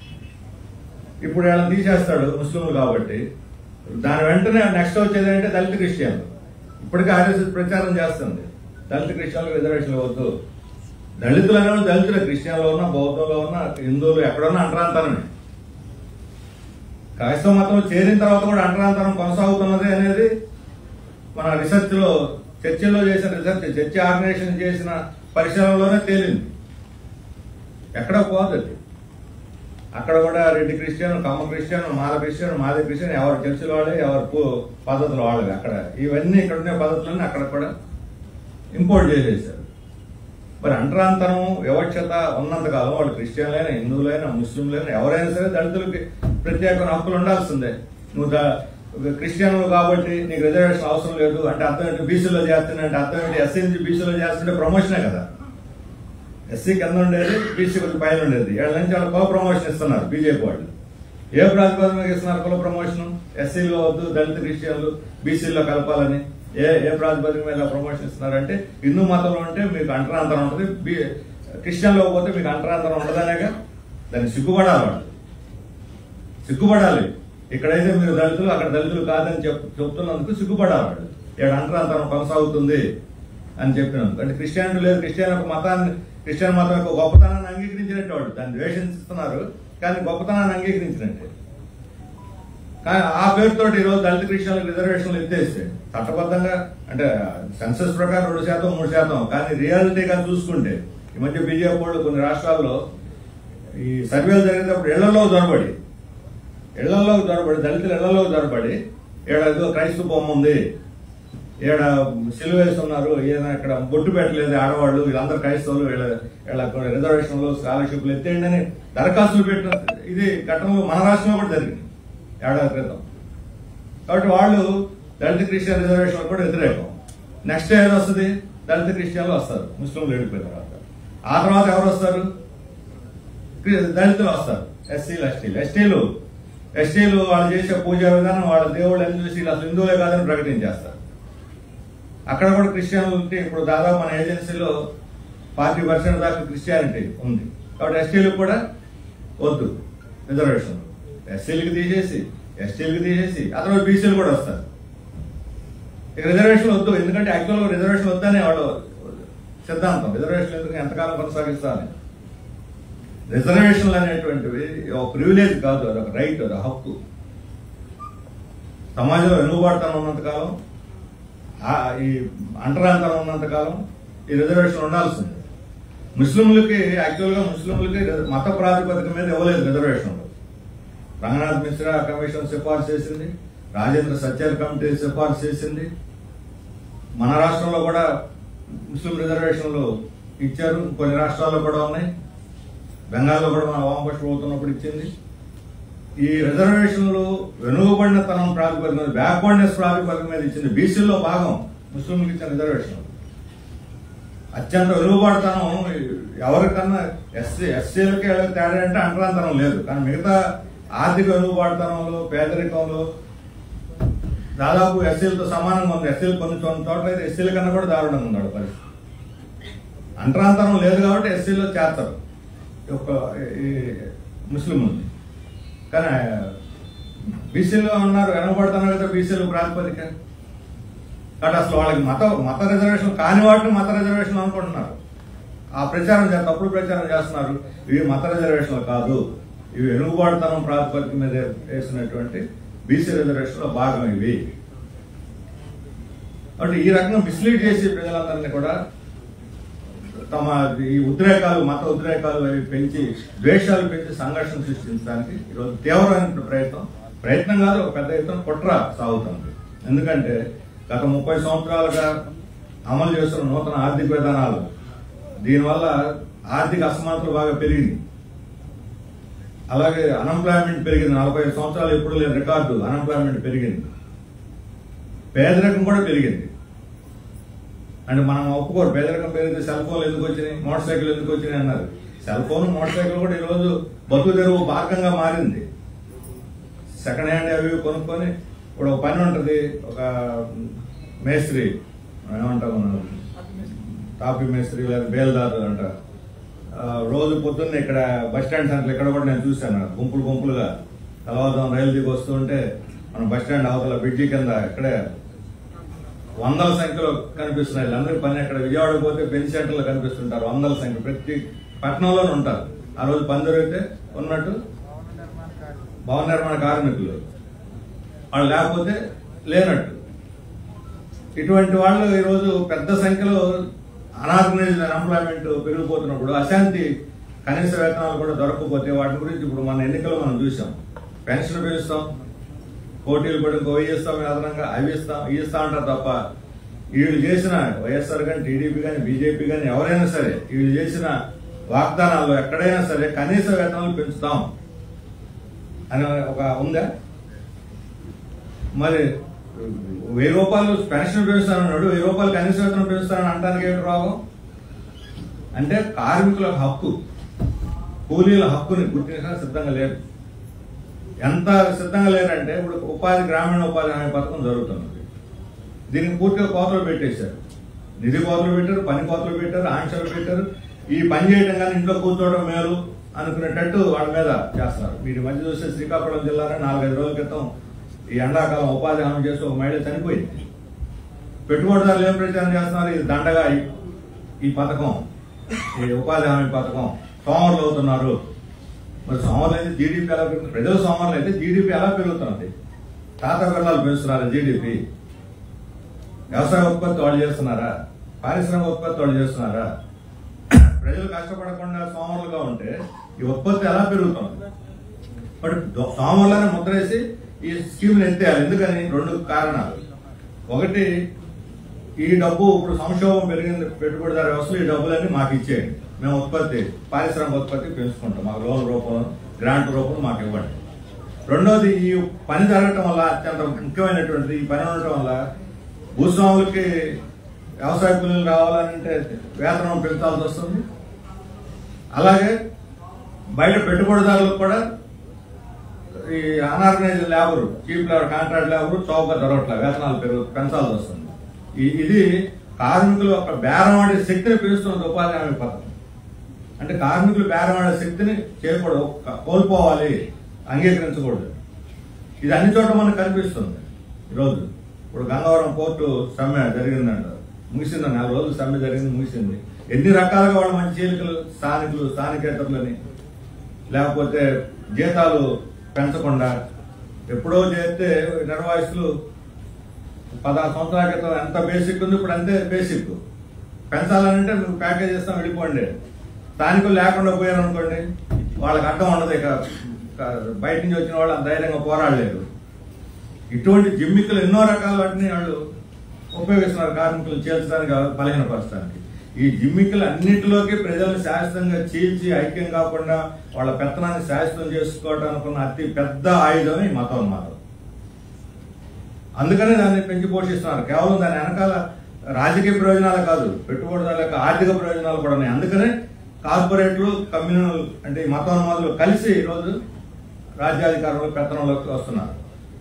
ఇప్పుడు వీళ్ళని తీసేస్తాడు ముస్లింలు కాబట్టి దాని వెంటనే నెక్స్ట్ వచ్చేది అంటే దళిత క్రిస్టియన్లు ఇప్పటికే ఆర్ఎస్ఎస్ ప్రచారం చేస్తుంది దళిత క్రిస్టియన్లకు రిజర్వేషన్ వద్దు దళితులు అనేవాళ్ళు దళితులు క్రిస్టియన్లో ఉన్నా బౌద్ధంలో ఉన్నా హిందువులు ఎక్కడున్నా అంటరాంతరమే క్రైస్తవ మతంలో చేరిన తర్వాత కూడా అంటరాంతరం కొనసాగుతున్నది అనేది మన రీసెర్చ్ లో చర్చిలో చేసిన రీసెర్చ్ చర్చి ఆర్గనైజేషన్ చేసిన పరిశీలనలోనే తేలింది ఎక్కడ పోదు అది అక్కడ కూడా Reddy Christian Kamma Christian Mala Christian మాది క్రిస్టియన్ ఎవరు చర్చిల వాళ్ళే ఎవరు పూ- పద్ధతులు వాళ్ళవి అక్కడ ఇవన్నీ ఇక్కడ ఉండే పద్ధతులన్నీ అక్కడ కూడా ఇంపోర్ట్ చేసేసారు మరి అంటరాంతరం వివక్షత ఉన్నంత కాలం వాళ్ళు క్రిస్టియన్లైనా హిందువులైనా ముస్లింలైనా ఎవరైనా సరే దళితులకి ప్రత్యేకమైన హక్కులు ఉండాల్సిందే నువ్వు ద- క్రిస్టియన్ కాబట్టి నీకు రిజర్వేషన్ అవసరం లేదు అంటే అర్థం ఏంటి బీసీలో చేస్తున్నా అంటే అర్థం ఏంటి ఎస్సీ నుంచి బీసీలో చేస్తుంటే ప్రమోషనే కదా ఎస్సీ కింద ఉండేది బీసీ కొంచెం పైన ఉండేది ఏళ్ళ నుంచి వాళ్ళు కుల ప్రమోషన్ ఇస్తున్నారు బీజేపీ వాళ్ళు ఏ ప్రాతిపదిక మీద ఇస్తున్నారు కుల ప్రమోషన్ ఎస్సీలో వద్దు దళిత క్రిస్టియన్లు బీసీలో కలపాలని ఏ ఏ ప్రాతిపదిక మీద ప్రమోషన్ ఇస్తున్నారు అంటే హిందూ మతంలో ఉంటే మీకు అంటరాంతరం ఉంటుంది బీ క్రిస్టియన్లో పోతే మీకు అంటరాంతరం ఉండదనేగా దాన్ని సిగ్గుపడాలి వాళ్ళు సిగ్గుపడాలి ఇక్కడైతే మీరు దళితులు అక్కడ దళితులు కాదని చెప్ చెప్తున్నందుకు సిగ్గుపడాలి వాళ్ళు ఇక్కడ అంటరాంతరం కొనసాగుతుంది అని చెప్పినందుకు అంటే క్రిస్టియానిటీ లేదు క్రిస్టియన్ యొక్క మతాన్ని క్రిస్టియన్ మతం యొక్క గొప్పతనాన్ని అంగీకరించినట్టు వాళ్ళు దాన్ని ద్వేషిస్తున్నారు కానీ గొప్పతనాన్ని అంగీకరించినట్టే కానీ ఆ పేరుతోటి ఈరోజు దళిత క్రిస్టియన్లకు రిజర్వేషన్లు ఎత్తేస్తే చట్టబద్ధంగా అంటే సెన్సస్ ప్రకారం రెండు శాతం మూడు శాతం కానీ రియాలిటీగా చూసుకుంటే ఈ మధ్య బీజేపీ వాళ్ళు కొన్ని రాష్ట్రాల్లో ఈ సర్వేలు జరిగేటప్పుడు ఇళ్లలో జొరబడి ఇళ్లలో జొరబడి దళితులు ఇళ్లలో జొరబడి ఈడ ఏదో క్రైస్తవ బొమ్మ ఉంది ఈడ సిలువ వేస్తున్నారు ఈయన ఇక్కడ బొట్టు పెట్టలేదు ఆడవాళ్ళు వీళ్ళందరూ క్రైస్తవులు వీళ్ళ వీళ్ళ రిజర్వేషన్లు స్కాలర్షిప్లు ఎత్తేయండి అని దరఖాస్తులు పెట్టిన ఇది ఘటనలో మన రాష్ట్రంలో కూడా జరిగింది ఏడాది క్రితం కాబట్టి వాళ్ళు దళిత క్రిస్టియన్ రిజర్వేషన్ కూడా వ్యతిరేకం నెక్స్ట్ ఏది వస్తుంది దళిత క్రిస్టియన్లు వస్తారు ముస్లింలు వెళ్ళిపోయిన తర్వాత ఆ తర్వాత ఎవరు వస్తారు క్రి- దళితులు వస్తారు ఎస్సీలు ఎస్టీలు ఎస్టీలు ఎస్టీలు వాళ్ళు చేసే పూజా విధానం వాళ్ళ దేవుళ్ళు అని చూసి వీళ్ళు అసలు హిందువులే కాదని ప్రకటించేస్తారు అక్కడ కూడా క్రిస్టియానిటీ ఇప్పుడు దాదాపు మన ఏజెన్సీలో ఫార్టీ పర్సెంట్ దాకా క్రిస్టియానిటీ ఉంది కాబట్టి ఎస్టీలకు కూడా వద్దు రిజర్వేషన్ ఎస్సీలకు తీసేసి ఎస్టీలకు తీసేసి ఆ తర్వాత బీసీలు కూడా వస్తారు ఇక రిజర్వేషన్ వద్దు ఎందుకంటే యాక్చువల్గా రిజర్వేషన్ వద్దనే వాళ్ళు సిద్ధాంతం రిజర్వేషన్ ఎందుకు ఎంతకాలం కొనసాగిస్తారని రిజర్వేషన్లు అనేటువంటివి ఒక ప్రివిలేజ్ కాదు అది ఒక రైట్ అది హక్కు సమాజంలో వెనుకబాటుతనం ఉన్నంతకాలం ఆ ఈ అంటరాంతరం ఉన్నంతకాలం ఈ రిజర్వేషన్ ఉండాల్సిందే ముస్లింలకి యాక్చువల్గా ముస్లింలకి మత ప్రాతిపదిక మీద ఇవ్వలేదు రిజర్వేషన్లు రంగనాథ్ మిశ్రా కమిషన్ సిఫార్సు చేసింది రాజేంద్ర సత్యాల్ కమిటీ సిఫార్సు చేసింది మన రాష్ట్రంలో కూడా ముస్లిం రిజర్వేషన్లు ఇచ్చారు కొన్ని రాష్ట్రాల్లో కూడా ఉన్నాయి బెంగాల్లో కూడా మన వామపక్ష ప్రభుత్వం ఇచ్చింది ఈ రిజర్వేషన్లు వెనుకబడిన తనం ప్రాతిపదిక మీద బ్యాక్వర్డ్నెస్ ప్రాతిపదిక మీద ఇచ్చింది బీసీలో భాగం ముస్లింలకు ఇచ్చిన రిజర్వేషన్ అత్యంత వెనుకబడతనం ఎవరికన్నా ఎస్సీ ఎస్సీలకి తేడా అంటే అంటరాంతరం లేదు కానీ మిగతా ఆర్థిక వెనుకబడతనంలో పేదరికంలో దాదాపు ఎస్సీలతో సమానంగా ఉంది ఎస్సీలు కొన్ని కొన్ని చోట్ల అయితే ఎస్సీల కన్నా కూడా దారుణంగా ఉన్నాడు పరిస్థితి అంటరాంతరం లేదు కాబట్టి ఎస్సీలో చేస్తారు ఒక ఈ ముస్లిం ఉంది కానీ బీసీలో ఉన్నారు వెనకబడుతున్నారు కదా బీసీలు ప్రాతిపదిక కాబట్టి అసలు వాళ్ళకి మత మత రిజర్వేషన్ కాని వాటిని మత రిజర్వేషన్ అనుకుంటున్నారు ఆ ప్రచారం చేస్తారు తప్పుడు ప్రచారం చేస్తున్నారు ఇవి మత రిజర్వేషన్లు కాదు ఇవి వెనుకబాటుతనం ప్రాతిపదిక మీద వేసినటువంటి బీసీ రిజర్వేషన్లో భాగం ఇవి కాబట్టి ఈ రకంగా మిస్లీడ్ చేసి ప్రజలందరినీ కూడా తమ ఈ ఉద్రేకాలు మత ఉద్రేకాలు అవి పెంచి ద్వేషాలు పెంచి సంఘర్షణ సృష్టించడానికి ఈరోజు తీవ్రమైన ప్రయత్నం ప్రయత్నం కాదు ఒక పెద్ద ఎత్తున కుట్ర సాగుతుంది ఎందుకంటే గత ముప్పై సంవత్సరాలుగా అమలు చేస్తున్న నూతన ఆర్థిక విధానాలు దీనివల్ల ఆర్థిక అసమానతలు బాగా పెరిగింది అలాగే అన్ఎంప్లాయ్మెంట్ పెరిగింది నలభై ఐదు సంవత్సరాలు ఎప్పుడు లేని రికార్డు అన్ఎంప్లాయ్మెంట్ పెరిగింది పేదరికం కూడా పెరిగింది అంటే మనం ఒప్పుకోరు పేదరికం పెరిగితే సెల్ ఫోన్లు ఎందుకు వచ్చినాయి మోటార్ సైకిల్ ఎందుకు వచ్చినాయి అన్నారు సెల్ ఫోన్ మోటార్ సైకిల్ కూడా ఈరోజు బతుకు తెరువు భాగంగా మారింది సెకండ్ హ్యాండ్ అవి ఇవి కొనుక్కొని ఇప్పుడు ఒక పని ఉంటుంది ఒక మేస్త్రి ఏమంటాం మనం టాపీ మేస్త్రి లేదా బేల్దారు అంట ఆ, రోజు పొద్దున్న ఇక్కడ బస్ స్టాండ్ సెంటర్ ఇక్కడ కూడా నేను చూశాను గుంపులు గుంపులుగా కలవదాం రైలు దిగి వస్తుంటే మన బస్ స్టాండ్ అవతల బ్రిడ్జి కింద ఇక్కడే వందల సంఖ్యలో కనిపిస్తున్నాయి వీళ్ళందరికీ పని ఎక్కడ విజయవాడ పోతే పెళ్లి సెంటర్లో కనిపిస్తుంటారు వందల సంఖ్య ప్రతి పట్టణంలోనే ఉంటారు ఆ రోజు పని జరిగితే ఉన్నట్టు భవన నిర్మాణ కార్మికులు వాళ్ళు లేకపోతే లేనట్టు ఇటువంటి వాళ్ళు ఈరోజు పెద్ద సంఖ్యలో అనార్గనైజ్డ్ అన్ఎంప్లాయ్మెంట్ పెరిగిపోతున్నప్పుడు అశాంతి కనీస వేతనాలు కూడా దొరకకపోతే వాటి గురించి ఇప్పుడు మన ఎన్నికల్లో మనం చూసాం పెన్షన్ పెంచుతాం పోటీలు పడి ఇంకో వెయ్యి ఇస్తాం అదనంగా అవి ఇస్తాం ఇవి ఇస్తా అంటారు తప్ప వీళ్ళు చేసిన వైఎస్ఆర్ కానీ టీడీపీ కానీ బీజేపీ కానీ ఎవరైనా సరే వీళ్ళు చేసిన వాగ్దానాల్లో ఎక్కడైనా సరే కనీస వేతనాలు పెంచుతాం అని ఒక ఉందా మరి వెయ్యి రూపాయలు పెన్షన్ పెంచుతానన్నాడు వెయ్యి రూపాయలు కనీస వేతనం పెంచుతానని అనడానికి ఏంటి రోగం అంటే కార్మికుల హక్కు కూలీల హక్కుని గుర్తించడానికి సిద్ధంగా లేదు ఎంత సిద్ధంగా లేరంటే ఇప్పుడు ఉపాధి గ్రామీణ ఉపాధి హామీ పథకం జరుగుతున్నది దీనికి పూర్తిగా కోతలు పెట్టేశారు నిధి కోతలు పెట్టారు పని కోతలు పెట్టారు ఆంక్షలు పెట్టారు ఈ పని చేయడం కానీ ఇంట్లో కూర్చోవడం మేలు అనుకునేటట్టు వాళ్ళ మీద చేస్తున్నారు మీరు ఈ మధ్య చూస్తే శ్రీకాకుళం జిల్లాలో నాలుగైదు రోజుల క్రితం ఈ ఎండాకాలం ఉపాధి హామీ చేస్తూ ఒక మహిళ చనిపోయింది పెట్టుబడిదారులు ఏం ప్రచారం చేస్తున్నారు ఇది దండగా ఈ- ఈ పథకం ఈ ఉపాధి హామీ పథకం సోమరులు అవుతున్నారు మరి సోమరులు అయితే జీడిపి ఎలా పెరుగుతుంది ప్రజల సోమరులు అయితే జీడిపి ఎలా పెరుగుతున్నది తాత పిల్లలు పెంచుతున్నారు జీడిపి వ్యవసాయ ఉత్పత్తి వాళ్ళు చేస్తున్నారా పారిశ్రామిక ఉత్పత్తి వాళ్ళు చేస్తున్నారా ప్రజలు కష్టపడకుండా సోమరులుగా ఉంటే ఈ ఉత్పత్తి ఎలా పెరుగుతుంది బట్ సోమరులనే ముద్రేసి ఈ స్కీమ్ని ఎత్తేయాలి ఎందుకని రెండు కారణాలు ఒకటి ఈ డబ్బు ఇప్పుడు సంక్షోభం పెరిగింది పెట్టుబడిదారు వ్యవస్థలు ఈ డబ్బులన్నీ మాకు ఇచ్చేయండి మేము ఉత్పత్తి పారిశ్రామిక ఉత్పత్తి పెంచుకుంటాం మాకు లోన్ రూపంలో గ్రాంట్ రూపంలో మాకు ఇవ్వండి రెండోది ఈ పని జరగటం వల్ల అత్యంత ముఖ్యమైనటువంటిది ఈ పని ఉండటం వల్ల భూస్వాములకి వ్యవసాయ కూలీలు రావాలంటే వేతనం పెంచాల్సి వస్తుంది అలాగే బయట పెట్టుబడిదారులకు కూడా ఈ unorganised labour cheap labour contract labour చౌక దొరకట్లే వేతనాలు పెరుగు పెంచాల్సి వస్తుంది ఈ- ఇది కార్మికులు ఒక బేరం ఆడే శక్తిని పెంచుతున్నది ఉపాధి హామీ పథకం అంటే కార్మికులు బేరం ఆడే శక్తిని చేయకూడదు క- కోల్పోవాలి అంగీకరించకూడదు ఇది అన్ని చోట్ల మనకు కనిపిస్తుంది ఈరోజు ఇప్పుడు గంగవరం పోర్టు సమ్మె జరిగిందంట ముగిసింది నెల రోజులు సమ్మె జరిగింది ముగిసింది ఎన్ని రకాలుగా వాళ్ళు మంచి చీలికలు స్థానికులు స్థానికేతరులని లేకపోతే జీతాలు పెంచకుండా ఎప్పుడో చేస్తే నిర్వాహిస్తులు పదహారు సంవత్సరాల క్రితం ఎంత బేసిక్ ఉంది ఇప్పుడు అంతే బేసిక్ పెంచాలంటే నువ్వు ప్యాకేజ్ ఇస్తాం వెళ్ళిపోండి స్థానికులు లేకుండా పోయారు అనుకోండి వాళ్ళకి అడ్డం ఉండదు ఇక ఇక బయట నుంచి వచ్చిన వాళ్ళు అంత ధైర్యంగా పోరాడలేరు ఇటువంటి జిమ్మికలు ఎన్నో రకాల వాటిని వాళ్ళు ఉపయోగిస్తున్నారు కార్మికులు చేర్చడానికి బలహీనపరచడానికి ఈ జిమ్మికలు అన్నింటిలోకి ప్రజలు శాశ్వతంగా చీల్చి ఐక్యం కాకుండా వాళ్ళ పెత్తనాన్ని శాశ్వతం చేసుకోవడానికి ఉన్న అతి పెద్ద ఆయుధం ఈ మతోన్మాదం అందుకనే దాన్ని పెంచి పోషిస్తున్నారు కేవలం దాని వెనకాల రాజకీయ ప్రయోజనాలు కాదు పెట్టుబడిదారుల యొక్క ఆర్థిక ప్రయోజనాలు కూడా ఉన్నాయి అందుకనే కార్పొరేట్లు కమ్యూనల్ అంటే ఈ మతోన్మాదులు కలిసి ఈరోజు రాజ్యాధికారంలో పెత్తనంలోకి వస్తున్నారు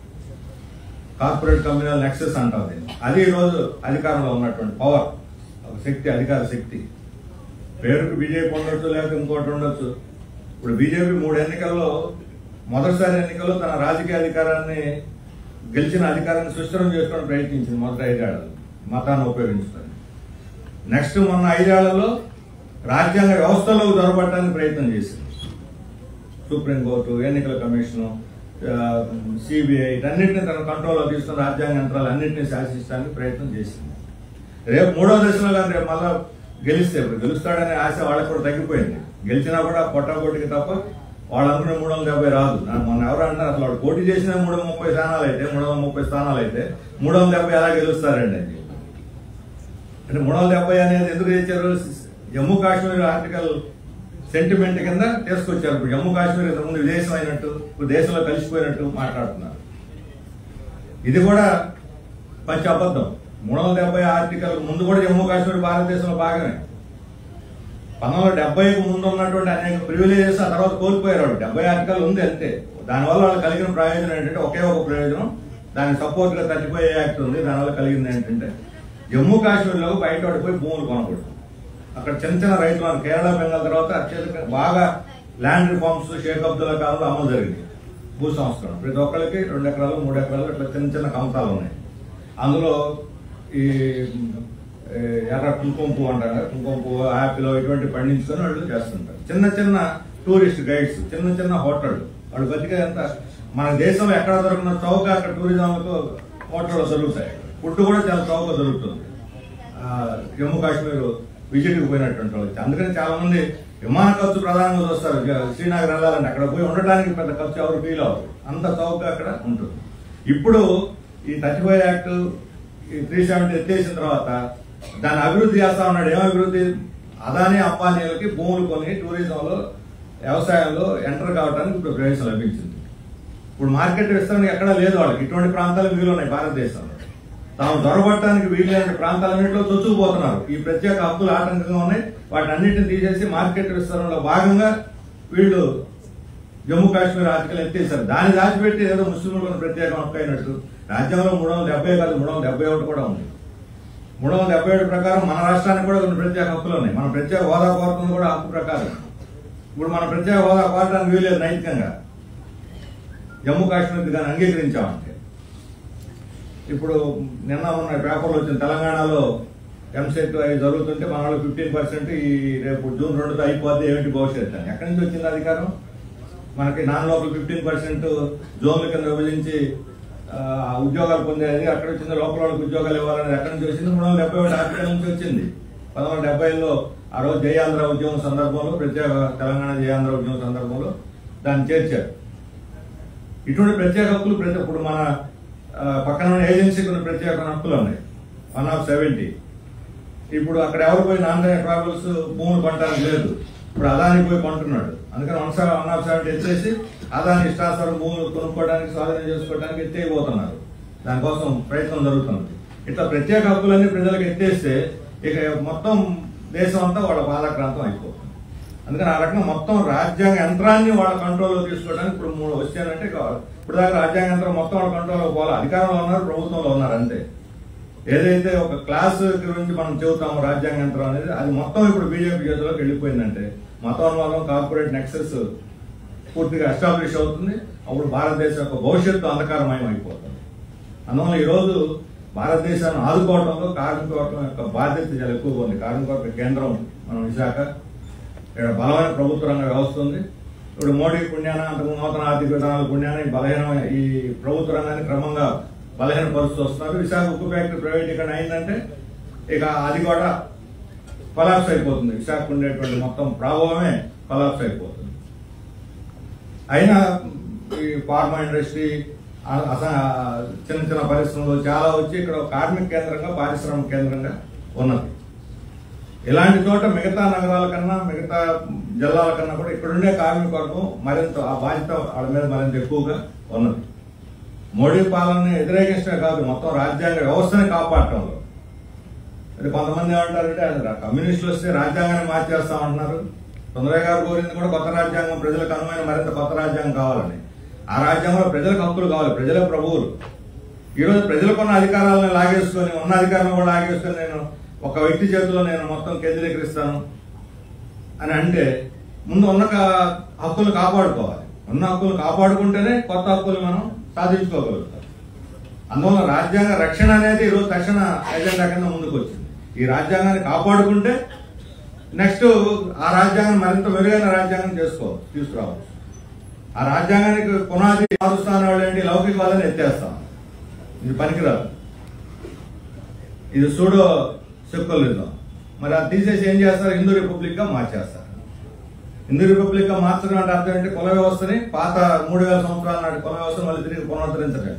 కార్పొరేట్ కమ్యూనల్ నెక్సెస్ అంటాం దీన్ని అది ఈరోజు అధికారంలో ఉన్నటువంటి పవర్ ఒక శక్తి అధికార శక్తి పేరుకు బీజేపీ ఉండొచ్చు లేకపోతే ఇంకోటి ఉండొచ్చు ఇప్పుడు బీజేపీ మూడు ఎన్నికల్లో మొదటిసారి ఎన్నికల్లో తన రాజకీయ అధికారాన్ని గెలిచిన అధికారాన్ని సుస్థిరం చేసుకోవడం ప్రయత్నించింది మొదటి ఐదేళ్లలో మతాన్ని ఉపయోగించుకొని నెక్స్ట్ మొన్న ఐదేళ్లలో రాజ్యాంగ వ్యవస్థలో దొరబట్టడానికి ప్రయత్నం చేసింది సుప్రీంకోర్టు ఎన్నికల కమిషను సిబిఐ ఇటన్నిటిని తన కంట్రోల్లో తీసుకుని రాజ్యాంగ యంత్రాలు అన్నింటినీ శాసించడానికి ప్రయత్నం చేసింది రేపు మూడో దశలో కానీ రేపు మళ్ళా గెలిస్తే ఇప్పుడు గెలుస్తాడనే ఆశ వాళ్ళకి కూడా తగ్గిపోయింది గెలిచినా కూడా పొట్టాపోటీకి తప్ప వాళ్ళు అనుకునే మూడు వందల డెబ్బై రాదు నాకు మొన్న ఎవరు అంటారు అసలు వాడు పోటీ చేసిన మూడు వందల ముప్పై స్థానాలు అయితే మూడు వందల ముప్పై స్థానాలు అయితే మూడు వందల డెబ్బై ఎలా గెలుస్తారండి అని చెప్పి. అంటే మూడు వందల డెబ్బై అనేది ఎందుకు తెచ్చారు జమ్మూ కాశ్మీర్ ఆర్టికల్ సెంటిమెంట్ కింద తీసుకొచ్చారు ఇప్పుడు జమ్మూ కాశ్మీర్ ఇంతకుముందు విదేశం అయినట్టు ఇప్పుడు దేశంలో కలిసిపోయినట్టు మాట్లాడుతున్నారు ఇది కూడా పచ్చి అబద్ధం మూడు వందల డెబ్బై ఆర్టికల్ ముందు కూడా జమ్మూ కాశ్మీర్ భారతదేశంలో భాగమే పంతొమ్మిది వందల డెబ్బైకి ముందు ఉన్నటువంటి అనేక ప్రివిలేజెస్ ఆ తర్వాత కోల్పోయారు వాళ్ళు డెబ్బై ఆర్టికల్ ఉంది అంతే దానివల్ల వాళ్ళు కలిగిన ప్రయోజనం ఏంటంటే ఒకే ఒక ప్రయోజనం దానికి సపోర్ట్ గా థర్టీ యాక్ట్ ఉంది దానివల్ల కలిగింది ఏంటంటే జమ్మూ కాశ్మీర్లో బయట వాడు పోయి భూములు కొనకూడదు అక్కడ చిన్న చిన్న రైతులు ఉన్నారు. కేరళ బెంగాల్ తర్వాత అత్యధిక బాగా ల్యాండ్ రిఫార్మ్స్ షేక్ అబ్దుల్లా కాలంలో అమలు జరిగింది భూ సంస్కరణ ప్రతి ఒక్కరికి రెండు ఎకరాలు మూడు ఎకరాలు ఇట్లా చిన్న చిన్న కంసాలు ఉన్నాయి అందులో ఈ ఏ, ఎర్ర కుంకుమ పువ్వు అంటారు కదా, కుంకుమ పువ్వు యాపిల్ ఇటువంటి పండించుకొని వాళ్ళు చేస్తుంటారు చిన్న చిన్న టూరిస్ట్ గైడ్స్ చిన్న చిన్న హోటళ్ళు వాళ్ళు బతికే అంత మన దేశంలో ఎక్కడ దొరికిన చౌక అక్కడ టూరిజంలకు హోటళ్ళు దొరుకుతాయి ఫుడ్ కూడా చాలా చౌక దొరుకుతుంది ఆ, జమ్మూ కాశ్మీర్ విజిట్ కి పోయినటువంటి వాళ్ళు అందుకని చాలా మంది విమాన ఖర్చు ప్రధానంగా చూస్తారు జ- శ్రీనగర్ వెళ్ళాలంటే అక్కడ పోయి ఉండడానికి పెద్ద ఖర్చు ఎవరు ఫీల్ అవ్వరు అంత చౌక అక్కడ ఉంటుంది ఇప్పుడు ఈ థర్టీ ఫైవ్ యాక్ట్ ఈ త్రీ సెవెంటీ ఎత్తేసిన తర్వాత దాన్ని అభివృద్ధి చేస్తా ఉన్నాడు ఏం అభివృద్ధి అదాని అంబానీలకి భూములు కొని టూరిజంలో వ్యవసాయంలో ఎంటర్ కావడానికి ఇప్పుడు ప్రవేశం లభించింది ఇప్పుడు మార్కెట్ విస్తరణ ఎక్కడా లేదు వాళ్ళకి ఇటువంటి ప్రాంతాలు మిగిలి ఉన్నాయి భారతదేశంలో తాము దొరబట్టడానికి వీలైన ప్రాంతాలన్నింటిలో చొచ్చుకుపోతున్నారు ఈ ప్రత్యేక హక్కులు ఆటంకంగా ఉన్నాయి వాటిని అన్నింటిని తీసేసి మార్కెట్ విస్తరణలో భాగంగా వీళ్ళు జమ్మూ కాశ్మీర్ ఆర్టికల్ ఎత్తేసారు దాన్ని దాచిపెట్టి ఏదో ముస్లింలకు ప్రత్యేక హక్కు అయినట్టు రాజ్యాంగంలో మూడు వందల డెబ్బై కాదు మూడు వందల డెబ్బై ఒకటి కూడా ఉంది మూడు వందల డెబ్బై ఏడు ప్రకారం మన రాష్ట్రానికి కూడా కొన్ని ప్రత్యేక హక్కులు ఉన్నాయి మన ప్రత్యేక హోదా కోరుతుంది కూడా హక్కు ప్రకారం ఇప్పుడు మన ప్రత్యేక హోదా కోరడానికి వీలేదు నైతికంగా జమ్మూ కాశ్మీర్ దాన్ని అంగీకరించామంటే ఇప్పుడు నిన్న ఉన్న పేపర్లో వచ్చిన తెలంగాణలో ఎంసెట్ అవి జరుగుతుంటే మన వాళ్ళు ఫిఫ్టీన్ పర్సెంట్ ఈ రేపు జూన్ రెండుతో అయిపోద్ది ఏమిటి భవిష్యత్తు అని ఎక్కడి నుంచి వచ్చింది అధికారం మనకి నాన్ లోకల్ ఫిఫ్టీన్ పర్సెంట్ జోన్ల కింద విభజించి ఆ, ఉద్యోగాలు పొందేది అక్కడ వచ్చింది లోపల వాళ్ళకి ఉద్యోగాలు ఇవ్వాలనేది ఎక్కడి నుంచి వచ్చింది మూడు వందల డెబ్బై ఒకటి ఆర్టికల్ నుంచి వచ్చింది పంతొమ్మిది వందల డెబ్బైలో ఆ రోజు జయాంధ్ర ఉద్యమం సందర్భంలో ప్రత్యేక తెలంగాణ జయాంధ్ర ఉద్యమం సందర్భంలో దాన్ని చేర్చారు ఇటువంటి ప్రత్యేక హక్కులు ప్రతి ఇప్పుడు మన ఆ, పక్కన ఉన్న ఏజెన్సీకి ఉన్న ప్రత్యేక హక్కులు ఉన్నాయి వన్ ఆఫ్ సెవెంటీ ఇప్పుడు అక్కడ ఎవరు పోయి నాన్ ట్రావెల్స్ భూములు కొనడానికి లేదు ఇప్పుడు అదాని పోయి కొంటున్నాడు అందుకని one seven one of seventy ఎత్తేసి అదాని ఇష్టాసరం భూములు కొనుక్కోవడానికి స్వాధీనం చేసుకోవడానికి ఎత్తేయబోతున్నారు దానికోసం ప్రయత్నం జరుగుతుంది ఇట్లా ప్రత్యేక హక్కులన్నీ ప్రజలకు ఎత్తేస్తే ఇక మొత్తం దేశం అంతా వాళ్ళ బాధాక్రాంతం అయిపోతుంది అందుకని ఆ రకంగా మొత్తం రాజ్యాంగ యంత్రాన్ని వాళ్ళ కంట్రోల్లో తీసుకోవడానికి ఇప్పుడు మూడు వచ్చానంటే కావాలి ఇప్పుడు దాకా రాజ్యాంగ యంత్రం మొత్తం వాళ్ళ కంట్రోల్లో పోవాలి అధికారంలో ఉన్నారు ప్రభుత్వంలో ఉన్నారు అంతే ఏదైతే ఒక క్లాస్ గురించి మనం చెబుతామో రాజ్యాంగ యంత్రం అనేది అది మొత్తం ఇప్పుడు బీజేపీ చేతిలోకి వెళ్ళిపోయిందంటే మతోన్వాదం కార్పొరేట్ నెక్సెస్ పూర్తిగా ఎస్టాబ్లిష్ అవుతుంది అప్పుడు భారతదేశం యొక్క భవిష్యత్తు అంధకారమయం అయిపోతుంది అందువల్ల ఈరోజు భారతదేశాన్ని ఆదుకోవడంలో కార్మిక వర్గం యొక్క బాధ్యత చాలా ఎక్కువగా ఉంది కార్మిక వర్గ కేంద్రం మనం విశాఖ ఇక్కడ బలమైన ప్రభుత్వ రంగ వ్యవస్థ ఉంది ఇప్పుడు మోడీ పుణ్యాన అంతకు నూతన ఆర్థిక విధానాల పుణ్యాన ఈ బలహీన ఈ ప్రభుత్వ రంగాన్ని క్రమంగా బలహీన పరుస్తూ వస్తున్నారు విశాఖ ఉక్కు ఫ్యాక్టరీ ప్రైవేటీకరణ అయిందంటే ఇక అది కూడా కొలాప్స్ అయిపోతుంది విశాఖ ఉండేటువంటి మొత్తం ప్రభావమే కొలాప్స్ అయిపోతుంది అయినా ఈ ఫార్మా ఇండస్ట్రీ ఆ- అస- చిన్న చిన్న పరిశ్రమలు చాలా వచ్చి ఇక్కడ ఒక కార్మిక కేంద్రంగా పారిశ్రామిక కేంద్రంగా ఉన్నది ఇలాంటి చోట మిగతా నగరాల కన్నా మిగతా జిల్లాల కన్నా కూడా ఇక్కడ ఉండే కార్మిక వర్గం మరింత ఆ బాధ్యత వాళ్ళ మీద మరింత ఎక్కువగా ఉన్నది మోడీ పాలనని వ్యతిరేకించడమే కాదు మొత్తం రాజ్యాంగ వ్యవస్థని కాపాడటంలో అది కొంతమంది ఏమంటారంటే అది కమ్యూనిస్టులు వస్తే రాజ్యాంగాన్ని మార్చేస్తామంటున్నారు తొందరగా గారు కోరింది కూడా కొత్త రాజ్యాంగం ప్రజలకు అనుమైన మరింత కొత్త రాజ్యాంగం కావాలని ఆ రాజ్యాంగంలో ప్రజలకు హక్కులు కావాలి ప్రజలే ప్రభువులు ఈ రోజు ప్రజలకున్న అధికారాలను లాగేసుకొని ఉన్న అధికారాలను కూడా లాగేసుకొని నేను ఒక వ్యక్తి చేతిలో నేను మొత్తం కేంద్రీకరిస్తాను అని అంటే ముందు ఉన్న కా- హక్కులు కాపాడుకోవాలి ఉన్న హక్కులు కాపాడుకుంటేనే కొత్త హక్కులు మనం సాధించుకోగలుగుతాం అందువల్ల రాజ్యాంగ రక్షణ అనేది ఈరోజు తక్షణ ఎజెండా కింద ముందుకు వచ్చింది ఈ రాజ్యాంగాన్ని కాపాడుకుంటే నెక్స్ట్ ఆ రాజ్యాంగం మరింత మెరుగైన రాజ్యాంగం చేసుకోవచ్చు తీసుకురావచ్చు ఆ రాజ్యాంగానికి పునాది మారుస్తాను వాళ్ళు ఏంటి లౌకికవాదాన్ని ఎత్తేస్తాం ఇది పనికిరాదు ఇది సూడో సెక్యులరిజం మరి అది తీసేసి ఏం చేస్తారు హిందూ రిపబ్లిక్ గా మార్చేస్తారు హిందూ రిపబ్లిక్ గా మార్చడం అంటే అర్థం ఏంటి కుల వ్యవస్థని పాత మూడు వేల సంవత్సరాల నాటి కుల వ్యవస్థను మళ్ళీ తిరిగి పునరుద్ధరించడం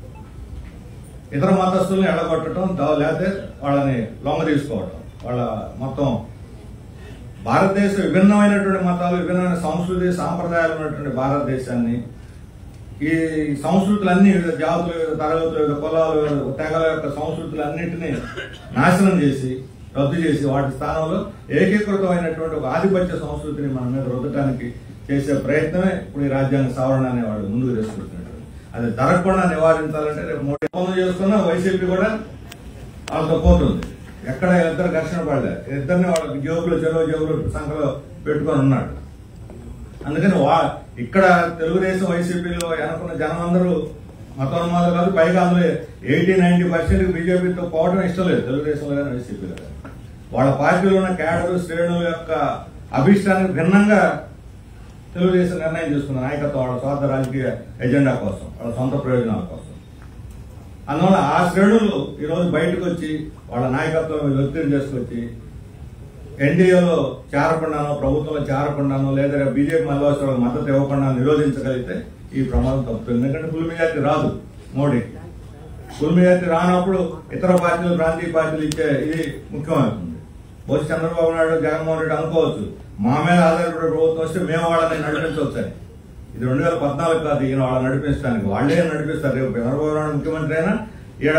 ఇతర మతస్థుల్ని ఎడగొట్టడం దా- లేకపోతే వాళ్ళని లొంగ తీసుకోవటం వాళ్ళ మొత్తం భారతదేశ విభిన్నమైనటువంటి మతాలు విభిన్నమైన సంస్కృతి సాంప్రదాయాలు ఉన్నటువంటి భారతదేశాన్ని ఈ సంస్కృతులన్నీ వివిధ జాతులు వివిధ తరగతులు వివిధ కులాలు వివిధ తెగల యొక్క సంస్కృతులన్నింటినీ నాశనం చేసి రద్దు చేసి వాటి స్థానంలో ఏకీకృతమైనటువంటి ఒక ఆధిపత్య సంస్కృతిని మన మీద రుద్దటానికి చేసే ప్రయత్నమే ఇప్పుడు ఈ రాజ్యాంగ సవరణ అనేవాడు ముందుకు తీసుకుంటున్నాడు అది జరగకుండా నివారించాలంటే రేపు మోడీ ఒప్పందం చేసుకున్న వైసీపీ కూడా వాళ్ళతో పోతుంది ఎక్కడ ఇద్దరు ఘర్షణ పడలే ఇద్దరిని వాళ్ళకి జోబులు చెరువు జోబులు సంఖ్యలో పెట్టుకొని ఉన్నాడు అందుకని వా ఇక్కడ తెలుగుదేశం వైసీపీలో అనుకున్న జనం అందరూ మతోన్మాదులు కాదు పైగా అందులో ఎయిటీ నైన్టీ పర్సెంట్ బీజేపీతో పోవడం ఇష్టం లేదు తెలుగుదేశంలో కానీ వైసీపీలో కానీ వాళ్ళ పార్టీలో ఉన్న క్యాడర్ శ్రేణుల యొక్క అభిష్టానికి భిన్నంగా తెలుగుదేశం నిర్ణయం చేసుకున్న నాయకత్వం వాళ్ళ స్వార్థ రాజకీయ ఎజెండా కోసం వాళ్ళ సొంత ప్రయోజనాల కోసం అందువల్ల ఆ శ్రేణులు ఈరోజు బయటకు వచ్చి వాళ్ళ నాయకత్వం మీద ఒత్తిడి చేసుకొచ్చి ఎన్డీఏలో చేరకుండానో ప్రభుత్వంలో చేరకుండానో లేదా బీజేపీ మళ్ళీ వచ్చే వాళ్ళకి మద్దతు ఇవ్వకుండా నిరోధించగలిగితే ఈ ప్రమాదం తప్పుతుంది ఎందుకంటే ఫుల్ మెజార్టీ రాదు మోడీకి ఫుల్ మెజార్టీ రానప్పుడు ఇతర పార్టీలు ప్రాంతీయ పార్టీలు ఇచ్చే ఇది ముఖ్యమవుతుంది బొత్స చంద్రబాబు నాయుడు జగన్మోహన్ రెడ్డి అనుకోవచ్చు మా మీద ఆధారపడే ప్రభుత్వం వస్తే మేము వాళ్ళని నడిపించవచ్చు అని ఇది రెండు వేల పద్నాలుగు కాదు ఈయన వాళ్ళని నడిపించడానికి వాళ్ళే నడిపిస్తారు రేపు చంద్రబాబు నాయుడు ముఖ్యమంత్రి అయినా ఈడ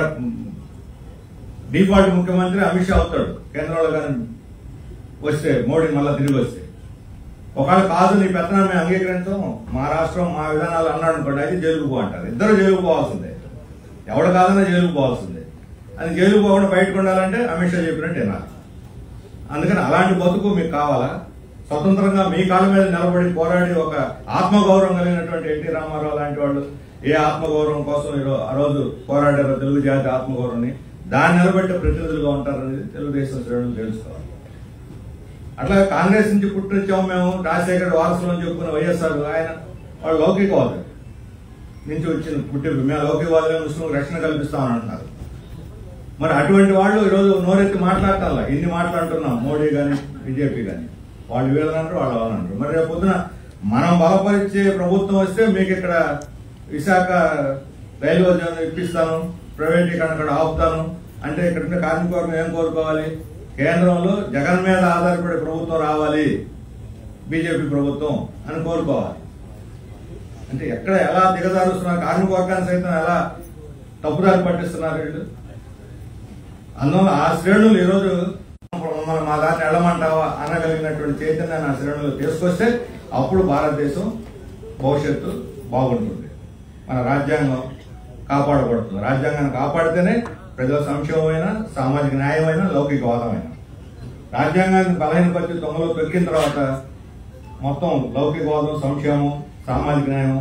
డిఫాల్ట్ ముఖ్యమంత్రి అమిత్ షా అవుతాడు కేంద్రంలో కానీ వస్తే మోడీ మళ్ళీ తిరిగి వస్తే ఒకవేళ కాదు నీ పెత్తనం మేము అంగీకరించాం మా రాష్ట్రం మా విధానాలు అన్నాడు అనుకోండి అయితే జైలుకు పో అంటారు ఇద్దరు జైలుకు పోవాల్సిందే ఎవడు కాదన్నా జైలుకు పోవాల్సిందే అది జైలుకు పోకుండా బయటకు ఉండాలంటే అమిత్ షా చెప్పినట్టు వినాలి అందుకని అలాంటి బతుకు మీకు కావాలా స్వతంత్రంగా మీ కాళ్ళ మీద నిలబడి పోరాడి ఒక ఆత్మగౌరవం కలిగినటువంటి ఎన్టీ రామారావు లాంటి వాళ్ళు ఏ ఆత్మగౌరవం కోసం ఈరో- ఆ రోజు పోరాడారో తెలుగు జాతి ఆత్మగౌరవాన్ని దాన్ని నిలబెట్టే ప్రతినిధులుగా ఉంటారనేది తెలుగుదేశం శ్రేణులు తెలుసుకోవాలి అట్లా కాంగ్రెస్ నుంచి పుట్టించాము మేము రాజశేఖర్ వారసులు అని చెప్పుకున్న వైఎస్ఆర్ ఆయన వాళ్ళు లౌకికవాదులు నుంచి వచ్చిన పుట్టి మేము లౌకికవాదులే ముస్లిం రక్షణ కల్పిస్తామని అంటున్నారు మరి అటువంటి వాళ్ళు ఈరోజు నోరెత్తి మాట్లాడతారా ఇన్ని మాట్లాడుతున్నాం మోడీ గాని బీజేపీ గాని వాళ్ళు వీళ్ళనంటారు వాళ్ళు వాళ్ళంటారు మరి రేపు పొద్దున మనం బలపరిచే ప్రభుత్వం వస్తే మీకు ఇక్కడ విశాఖ రైల్వే జోన్ ఇప్పిస్తాను ప్రైవేటీకరణ ఇక్కడ ఆపుతాను అంటే ఇక్కడ ఉండే కార్మిక వర్గం ఏం కోరుకోవాలి కేంద్రంలో జగన్ మీద ఆధారపడే ప్రభుత్వం రావాలి బీజేపీ ప్రభుత్వం అని కోరుకోవాలి అంటే ఎక్కడ ఎలా దిగజారుస్తున్నారు కార్మిక వర్గాన్ని సైతం ఎలా తప్పుదారి పట్టిస్తున్నారు వీళ్ళు అందువల్ల ఆ శ్రేణులు ఈరోజు మనం మా దాన్ని వెళ్ళమంటావా అనగలిగినటువంటి చైతన్యాన్ని ఆ శ్రేణులు తీసుకొస్తే అప్పుడు భారతదేశం భవిష్యత్తు బాగుంటుంది మన రాజ్యాంగం కాపాడబడుతుంది రాజ్యాంగాన్ని కాపాడితేనే ప్రజల సంక్షేమమైన సామాజిక న్యాయమైన లౌకికవాదమైన రాజ్యాంగాన్ని బలహీనపరిచి తొంగలో తొక్కిన తర్వాత మొత్తం లౌకికవాదం సంక్షేమం సామాజిక న్యాయం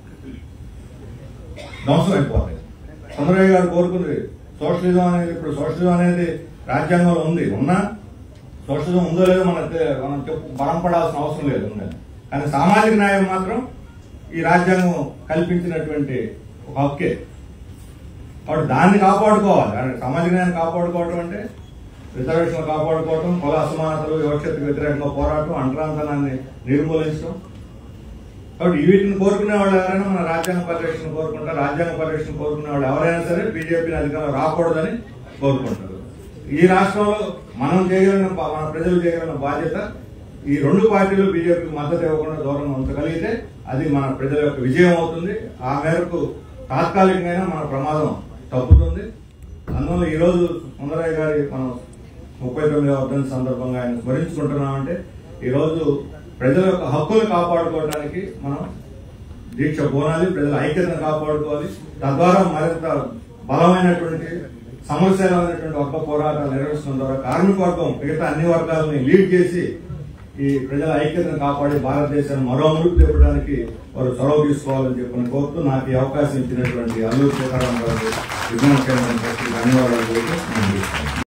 ధ్వంసం అయిపోతాయి చంద్రయ్య గారు కోరుకుంది సోషలిజం అనేది ఇప్పుడు సోషలిజం అనేది రాజ్యాంగంలో ఉంది ఉన్నా సోషలిజం ఉందో లేదో మనం తె- మనం చెప్పు బలంపడాల్సిన అవసరం లేదు ఉందని కానీ సామాజిక న్యాయం మాత్రం ఈ రాజ్యాంగం కల్పించినటువంటి ఒక హక్కే కాబట్టి దాన్ని కాపాడుకోవాలి అంటే సామాజిక న్యాయాన్ని కాపాడుకోవడం అంటే రిజర్వేషన్ కాపాడుకోవటం కుల అసమానతలు వివక్షతకు వ్యతిరేకంగా పోరాటం అంటరాంతనాన్ని నిర్మూలించడం కాబట్టి వీటిని కోరుకునే వాళ్ళు ఎవరైనా మన రాజ్యాంగ పరిరక్షణ కోరుకుంటారు రాజ్యాంగ పరిరక్షణ కోరుకునే వాళ్ళు ఎవరైనా సరే బీజేపీని అధికారం రాకూడదని కోరుకుంటారు ఈ రాష్ట్రంలో మనం చేయగలిగిన బా- మన ప్రజలు చేయగలిగిన బాధ్యత ఈ రెండు పార్టీలు బీజేపీకి మద్దతు ఇవ్వకుండా దూరంగా ఉంచగలిగితే అది మన ప్రజల యొక్క విజయం అవుతుంది ఆ మేరకు తాత్కాలికంగా మన ప్రమాదం తప్పుతుంది అందువల్ల ఈ రోజు సుందరయ్య గారి మనం ముప్పై తొమ్మిదవ వర్ధంతి సందర్భంగా ఆయన స్మరించుకుంటున్నామంటే ఈ రోజు ప్రజల యొక్క హక్కులు కాపాడుకోవడానికి మనం దీక్ష పోనాలి ప్రజల ఐక్యతను కాపాడుకోవాలి తద్వారా మరింత బలమైనటువంటి సమస్యలైనటువంటి ఒక్క పోరాటాలు నిర్వహించడం ద్వారా కార్మిక వర్గం మిగతా అన్ని వర్గాలని లీడ్ చేసి ఈ ప్రజల ఐక్యతను కాపాడి భారతదేశాన్ని మరో అభివృద్ధి తెప్పడానికి వారు చొరవ తీసుకోవాలని చెప్పని కోరుతూ నాకు ఈ అవకాశం ఇచ్చినటువంటి అల్లూరు సీతారాం గారు విజ్ఞాన కేంద్రం ట్రస్ట్కి ధన్యవాదాలు కోరుతూ నేను ముగిస్తున్నాను.